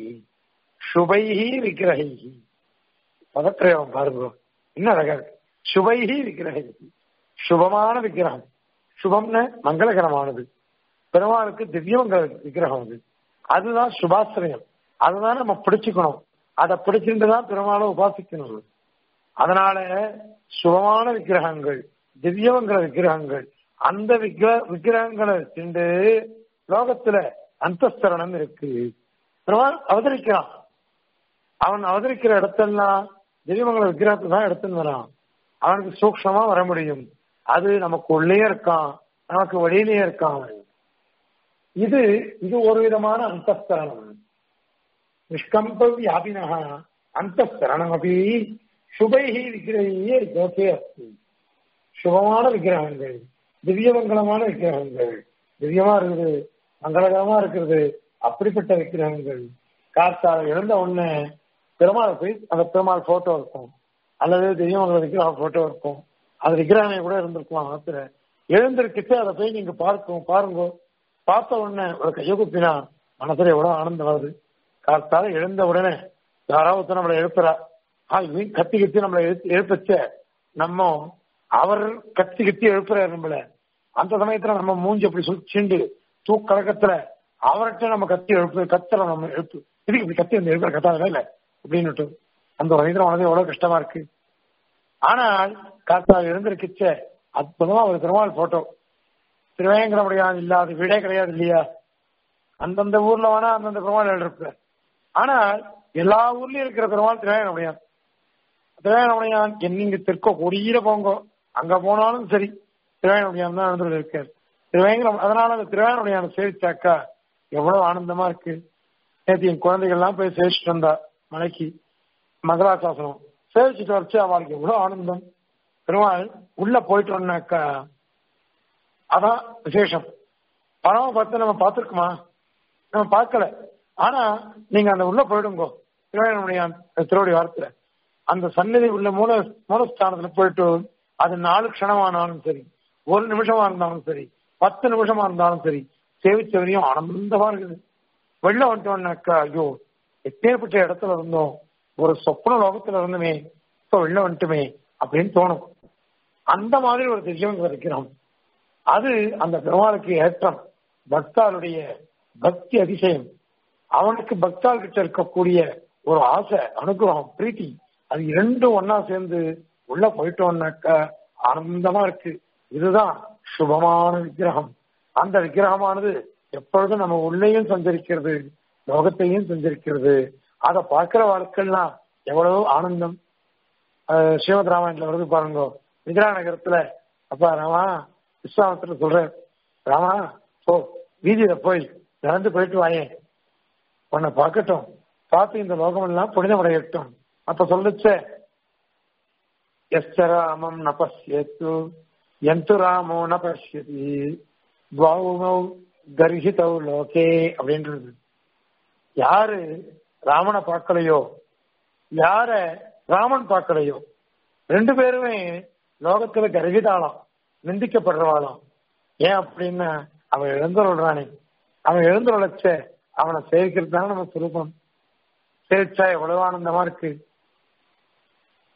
சுபைஹி விக்கிரகி பதப்பிரயோகம் பாருங்க என்ன அழகா இருக்கு சுபைஹி விக்கிரகி சுபமான விக்கிரகம் சுபம்னு மங்களகரமானது பெருமாளுக்கு திவ்யமங்கல விக்கிரகம் அது அதுதான் சுபாசிரியம் அதுதான் நம்ம பிடிச்சுக்கணும் அதை பிடிச்சிட்டு தான் பெருமாளை உபாசிக்கணும் அதனால சுபமான விக்கிரகங்கள் திவ்யமங்கல விக்கிரகங்கள் அந்த விக்கிர விக்கிரகங்களை வச்சுண்டு லோகத்துல அந்தஸ்தரணம் இருக்கு பெருமாள் அவதரிக்கிறான் அவன் அவதரிக்கிற இடத்தெல்லாம் திவ்யமங்கல விக்கிரகத்தை தான் எடுத்துன்னு வரான் அவனுக்கு சூக்ஷமா வர முடியும் அது நமக்கு உள்ளே இருக்கான் நமக்கு வெளியிலேயே இருக்கான் அவன் இது இது ஒரு விதமான அந்தஸ்தரணம் நிஷ்கம்ப வியாபினः அந்தஸ்தரணமபி சுபைஹி விக்கிரகியே லோகே அஸ்தி சுபமான விக்கிரகங்கள் திவ்யமங்கலமான விக்கிரகங்கள் திவ்யமா இருக்குது மங்களகரமா இருக்கிறது அப்படிப்பட்ட விக்கிரகங்கள் காத்தால எழுந்த உடனே பெருமாள் போய் அந்த பெருமாள் போட்டோ இருக்கும் அல்லது திவ்யமங்கல விக்கிரக போட்டோ இருக்கும் அது விக்கிரகமே கூட இருந்திருக்கலாம் ஆத்துல எழுந்திருக்கிட்டு அதை போய் நீங்க பார்க்கும் பாருங்க பார்த்த உடனே ஒரு கையை குப்பினா மனசுல எவ்வளவு ஆனந்தம் வருது காத்தால எழுந்த உடனே யாராவது ஒருத்தர் நம்மளை எழுப்புறா ஆ இவன் கத்தி கத்தி நம்மளை எழுத்து எழுப்பச்ச நம்ம அவர் கத்தி கத்தி எழுப்புறாரு நம்மள அந்த சமயத்துல நம்ம மூஞ்சி அப்படி சுச்சிண்டு தூக்கலக்கத்துல அவர்கிட்ட நம்ம கத்தி எழுப்பு கத்துற நம்ம எழுப்பு இதுக்கு இப்படி கத்தி வந்து எழுப்புற கத்தாத இல்ல அப்படின்னுட்டு அந்த வயதுல உனக்கு எவ்வளவு கஷ்டமா இருக்கு ஆனால் காத்தால் எழுந்திருக்கிச்ச அற்புதமா ஒரு திருமால் போட்டோ திருவேங்கடமுடியாது இல்லாத வீடே கிடையாது இல்லையா அந்தந்த ஊர்ல வேணா அந்தந்த பெருமாள் இருக்கு ஆனால் எல்லா ஊர்லயும் இருக்கிற பெருமாள் திருவேங்கடமுடியான் திருவேங்கடமுடியான் நீங்க தெற்கோ கொடியில போங்க அங்க போனாலும் சரி திருவேங்கடமுடியான் தான் எழுந்துள்ள இருக்காரு திருவேங்கடம் அதனால அந்த திருவேங்கடமுடியான சேவிச்சாக்கா எவ்வளவு ஆனந்தமா இருக்கு நேற்று என் குழந்தைகள் எல்லாம் போய் சேவிச்சுட்டு வந்தா மலைக்கு மகராசாசனம் சேவிச்சுட்டு வச்சு அவளுக்கு எவ்வளவு ஆனந்தம் பெருமாள் உள்ள போயிட்டு வந்தாக்கா அதான் விசேஷம் பணம் பார்த்து நம்ம பார்த்துருக்குமா நம்ம பார்க்கல ஆனா நீங்க அந்த உள்ள போயிடுங்கோ திருவேணனுடைய திருவடி வாரத்துல அந்த சன்னதி உள்ள மூல மூலஸ்தானத்துல போயிட்டு அது நாலு க்ஷணமானாலும் சரி ஒரு நிமிஷமா இருந்தாலும் சரி பத்து நிமிஷமா இருந்தாலும் சரி சேவிச்ச வரையும் ஆனந்தமா இருக்குது வெளில வந்துட்டோம்னாக்கா ஐயோ எப்பேற்பட்ட இடத்துல இருந்தோம் ஒரு சொப்ன லோகத்துல இருந்துமே இப்ப வெளில வந்துட்டுமே அப்படின்னு தோணும் அந்த மாதிரி ஒரு திவ்யம் இருக்கிறோம் அது அந்த பெருமாளுக்கு ஏற்றம் பக்தாளுடைய பக்தி அதிசயம் அவனுக்கு பக்தாள் கிட்ட இருக்கக்கூடிய ஒரு ஆசை அனுகிரகம் பிரீத்தி அது இரண்டும் ஒன்னா சேர்ந்து உள்ள போயிட்டோம்னாக்க ஆனந்தமா இருக்கு இதுதான் சுபமான விக்கிரகம் அந்த விக்கிரகமானது எப்பொழுதும் நம்ம உள்ளேயும் சஞ்சரிக்கிறது லோகத்தையும் சஞ்சரிக்கிறது அதை பார்க்கிற வாழ்க்கைலாம் எவ்வளவு ஆனந்தம் ஸ்ரீமத் ராமாயணத்துல வருது பாருங்க விஜயா நகரத்துல அப்பா ராமா விஸ்வாமத்துல சொல்றேன் ராமா போ வீதியில போய் நடந்து போயிட்டு வாயேன் உன்னை பார்க்கட்டும் பார்த்து இந்த லோகம் எல்லாம் புனிதமடையட்டும் அப்ப சொல்லுச்ச எஸ்ட ராமம் ந பசியத்து எந்து ராமோ ந பசியதி துவாவுமௌ கர்ஹிதௌ லோகே அப்படின்றது யாரு ராமனை பார்க்கலையோ யார ராமன் பார்க்கலையோ ரெண்டு பேருமே லோகத்துல கர்ஹிதாளாம் நிந்திக்கப்படுறவாளாம் ஏன் அப்படின்னா அவன் எழுந்துள்ளானே அவன் எழுந்துள்ளச்ச அவனை சேவிக்கிறது தானே நம்ம சுரூபம் சேவிச்சா எவ்வளவு ஆனந்தமா இருக்கு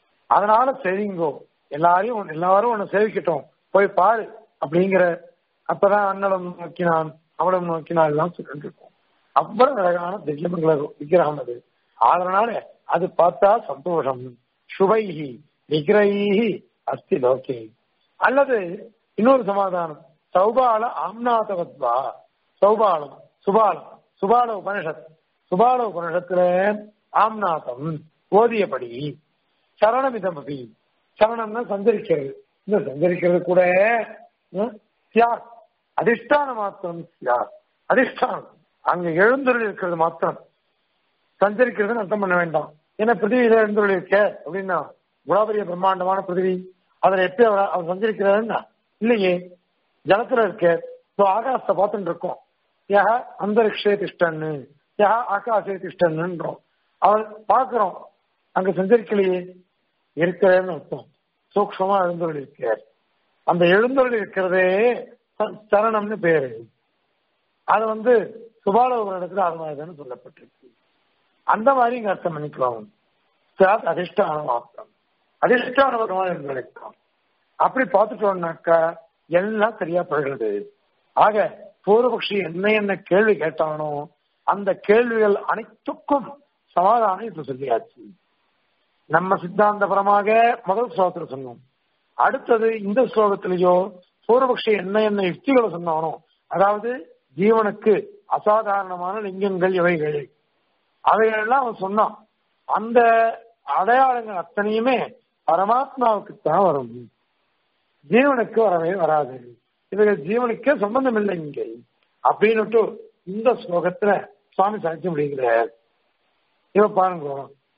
அதனால சரிங்கோ எல்லாரையும் எல்லாரும் உன்னை சேவிக்கட்டும் போய் பாரு அப்படிங்கிற அப்பதான் அண்ணலும் நோக்கினான் அவளும் நோக்கினாள் எல்லாம் சொல்லிட்டு இருக்கோம் அவ்வளவு அழகான திவ்யமங்கள விக்கிரகம் அது அதனால அது பார்த்தா சந்தோஷம் சுபைஹி விக்கிரகி அஸ்தி லோகே அல்லது இன்னொரு சமாதானம் சௌபால ஆம்நாதவத்வா சௌபாலம் சுபாலம் சுபால உபனிஷத் சுபால உபனிஷத்துல ஆம்நாதம் ஓதியபடி சரணமிதமபி சரணம்னா சஞ்சரிக்கிறது இந்த சஞ்சரிக்கிறது கூட ம், சியார் அதிஷ்டான மாத்திரம் சியார் அதிஷ்டானம் அங்க எழுந்தருள் இருக்கிறது மாத்திரம் சஞ்சரிக்கிறதுன்னு அர்த்தம் பண்ண வேண்டாம் ஏன்னா பிருத்திவியில எழுந்தருள் இருக்க அப்படின்னா குலாபரிய பிரம்மாண்டமான பிருத்திவி அதுல எப்படி அவர் அவர் சஞ்சரிக்கிறாருன்னா இல்லையே ஜலத்துல இருக்க இப்போ ஆகாசத்தை பார்த்துட்டு இருக்கோம் யா அந்தரிக்ஷே திஷ்டன்னு யா ஆகாசே திஷ்டன்னுன்றோம் அவர் பார்க்கிறோம் அங்க சஞ்சரிக்கலையே இருக்கிறேன்னு அர்த்தம் சூக்ஷமா எழுந்தருள் இருக்கார் அந்த எழுந்தருள் இருக்கிறதே ச- சரணம்னு பேரு அது வந்து சுபாலோக இடத்துல ஆத்மாயுதன்னு சொல்லப்பட்டிருக்கு அந்த மாதிரி இங்க அர்த்தம் பண்ணிக்கலாம் சாத் அதிஷ்டான மாத்திரம் அதிஷ்டானபகமான இருந்திருக்கலாம் அப்படி பார்த்துட்டோம்னாக்கா எல்லாம் சரியா பழகிறது ஆக பூர்வபக்ஷி என்ன என்ன கேள்வி கேட்டானோ அந்த கேள்விகள் அனைத்துக்கும் சமாதானம் இப்ப சொல்லியாச்சு நம்ம சித்தாந்தபரமாக முதல் ஸ்லோகத்துல சொன்னோம் அடுத்தது இந்த ஸ்லோகத்திலேயோ பூர்வபக்ஷி என்ன என்ன யுக்திகளை சொன்னானோ அதாவது ஜீவனுக்கு அசாதாரணமான லிங்கங்கள் இவைகள் அவைகளெல்லாம் அவன் சொன்னான் அந்த அடையாளங்கள் அத்தனையுமே பரமாத்மாவுக்கு தான் வரும் ஜீவனுக்கு வரவே வராது இவைகள் ஜீவனுக்கே சம்பந்தம் இல்லை இங்கே அப்படின்னுட்டு இந்த ஸ்லோகத்துல சுவாமி சாட்சி முடிகிறார் இவ பாருங்க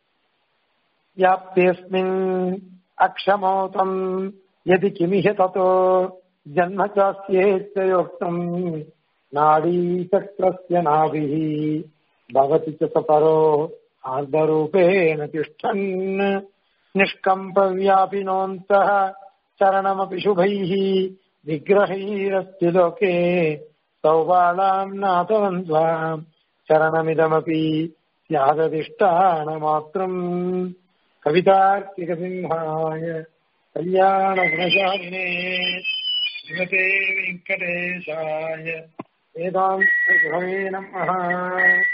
யாப்தேஸ்மின் அக்ஷமோதம் எதி கிமிஹ ததோ ஜன்ம சாஸ்தியேச்சயோக்தம் நாடி சக்கரஸ்ய நாபிः भवति च सपरो आर्धरूपेण तिष्ठन् निष्कम्पव्यापिनोऽन्तः चरणमपि शुभैः विग्रहैरस्ति लोके सौबालाम् नाथवन्त्वाम् चरणमिदमपि स्यादधिष्ठानमात्रम् कवितार्किकसिंहाय कल्याणगुणशालिने श्रीमते वेङ्कटेशाय वेदान्तगुरवे नमः